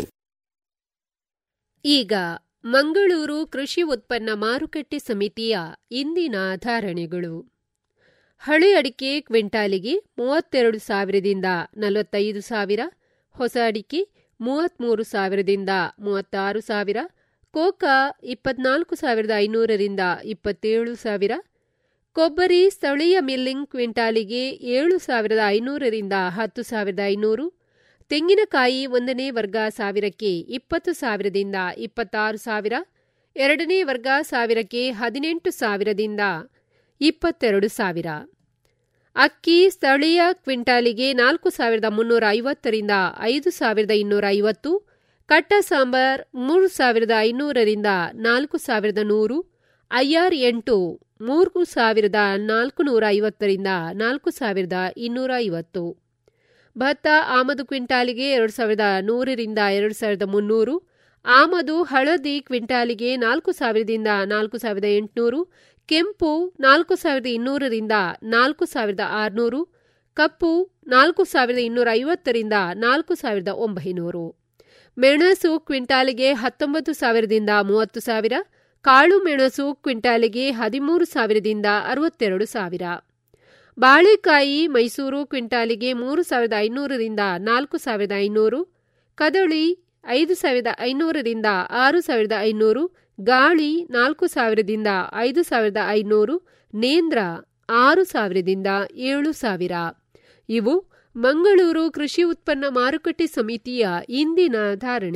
ಈಗ ಮಂಗಳೂರು ಕೃಷಿ ಉತ್ಪನ್ನ ಮಾರುಕಟ್ಟೆ ಸಮಿತಿಯ ಇಂದಿನ ಧಾರಣೆಗಳು ಹಳೆ ಅಡಿಕೆ ಕ್ವಿಂಟಾಲಿಗೆ ಮೂವತ್ತೆರಡು ಸಾವಿರದಿಂದ ನಲವತ್ತೈದು ಸಾವಿರ ಹೊಸ ಅಡಿಕೆ ಮೂವತ್ತ್ಮೂರು ಸಾವಿರದಿಂದ ಮೂವತ್ತಾರು ಸಾವಿರ ಕೋಕಾ ಇಪ್ಪತ್ನಾಲ್ಕು ಸಾವಿರದ ಐನೂರರಿಂದ ಇಪ್ಪತ್ತೇಳು ಸಾವಿರ ಕೊಬ್ಬರಿ ಸ್ಥಳೀಯ ಮಿಲ್ಲಿಂಗ್ ಕ್ವಿಂಟಾಲಿಗೆ ಏಳು ಸಾವಿರದ ಐನೂರರಿಂದ ಹತ್ತು ಸಾವಿರದ ಐನೂರು ತೆಂಗಿನಕಾಯಿ ಒಂದನೇ ವರ್ಗ ಸಾವಿರಕ್ಕೆ ಇಪ್ಪತ್ತು ಸಾವಿರದಿಂದ ಇಪ್ಪತ್ತಾರು ಸಾವಿರ ಎರಡನೇ ವರ್ಗ ಸಾವಿರಕ್ಕೆ ಹದಿನೆಂಟು ಸಾವಿರದಿಂದ ಇಪ್ಪತ್ತೆರಡು ಸಾವಿರ ಅಕ್ಕಿ ಸ್ಥಳೀಯ ಕ್ವಿಂಟಾಲಿಗೆ ನಾಲ್ಕು ಸಾವಿರದ ಮುನ್ನೂರ ಐವತ್ತರಿಂದ ಐದು ಸಾವಿರದ ಇನ್ನೂರ ಐವತ್ತು ಕಟ್ಟ ಸಾಂಬಾರ್ ಮೂರು ಸಾವಿರದ ಐನೂರರಿಂದ ನಾಲ್ಕು ಸಾವಿರದ ನೂರು ಐಆರ್ ಎಂಟು ಮೂರು ಸಾವಿರದ ನಾಲ್ಕು ನೂರ ಐವತ್ತರಿಂದ ನಾಲ್ಕು ಸಾವಿರದ ಇನ್ನೂರ ಐವತ್ತು ಭತ್ತ ಆಮದು ಕ್ವಿಂಟಾಲಿಗೆ ಎರಡು ಸಾವಿರದ ನೂರರಿಂದ ಎರಡು ಸಾವಿರದ ಮುನ್ನೂರು ಆಮದು ಹಳದಿ ಕ್ವಿಂಟಾಲಿಗೆ ನಾಲ್ಕು ಸಾವಿರದಿಂದ ನಾಲ್ಕು ಸಾವಿರದ ಎಂಟುನೂರು ಕೆಂಪು ನಾಲ್ಕು ಸಾವಿರದ ಇನ್ನೂರರಿಂದ ನಾಲ್ಕು ಸಾವಿರದ ಆರುನೂರು ಕಪ್ಪು ನಾಲ್ಕು ಸಾವಿರದ ಇನ್ನೂರ ಐವತ್ತರಿಂದ ನಾಲ್ಕು ಸಾವಿರದ ಒಂಬೈನೂರು ಮೆಣಸು ಕ್ವಿಂಟಾಲಿಗೆ ಹತ್ತೊಂಬತ್ತು ಸಾವಿರದಿಂದ ಮೂವತ್ತು ಸಾವಿರ ಕಾಳು ಮೆಣಸು ಕ್ವಿಂಟಾಲಿಗೆ ಹದಿಮೂರು ಸಾವಿರದಿಂದ ಅರವತ್ತೆರಡು ಸಾವಿರ ಬಾಳೆಕಾಯಿ ಮೈಸೂರು ಕ್ವಿಂಟಾಲಿಗೆ ಮೂರು ಸಾವಿರದ ಐನೂರರಿಂದ ನಾಲ್ಕು ಸಾವಿರದ ಐನೂರು ಕದಳಿ ಐದು ಸಾವಿರದ ಐನೂರರಿಂದ ಆರು ಸಾವಿರದ ಐನೂರು ಗಾಳಿ ನಾಲ್ಕು ಸಾವಿರದಿಂದ ಐದು ಸಾವಿರದ ಐನೂರು ನೇಂದ್ರ ಆರು ಸಾವಿರದಿಂದ ಏಳು ಸಾವಿರ ಇವು ಮಂಗಳೂರು ಕೃಷಿ ಉತ್ಪನ್ನ ಮಾರುಕಟ್ಟೆ ಸಮಿತಿಯ ಇಂದಿನ ಧಾರಣೆ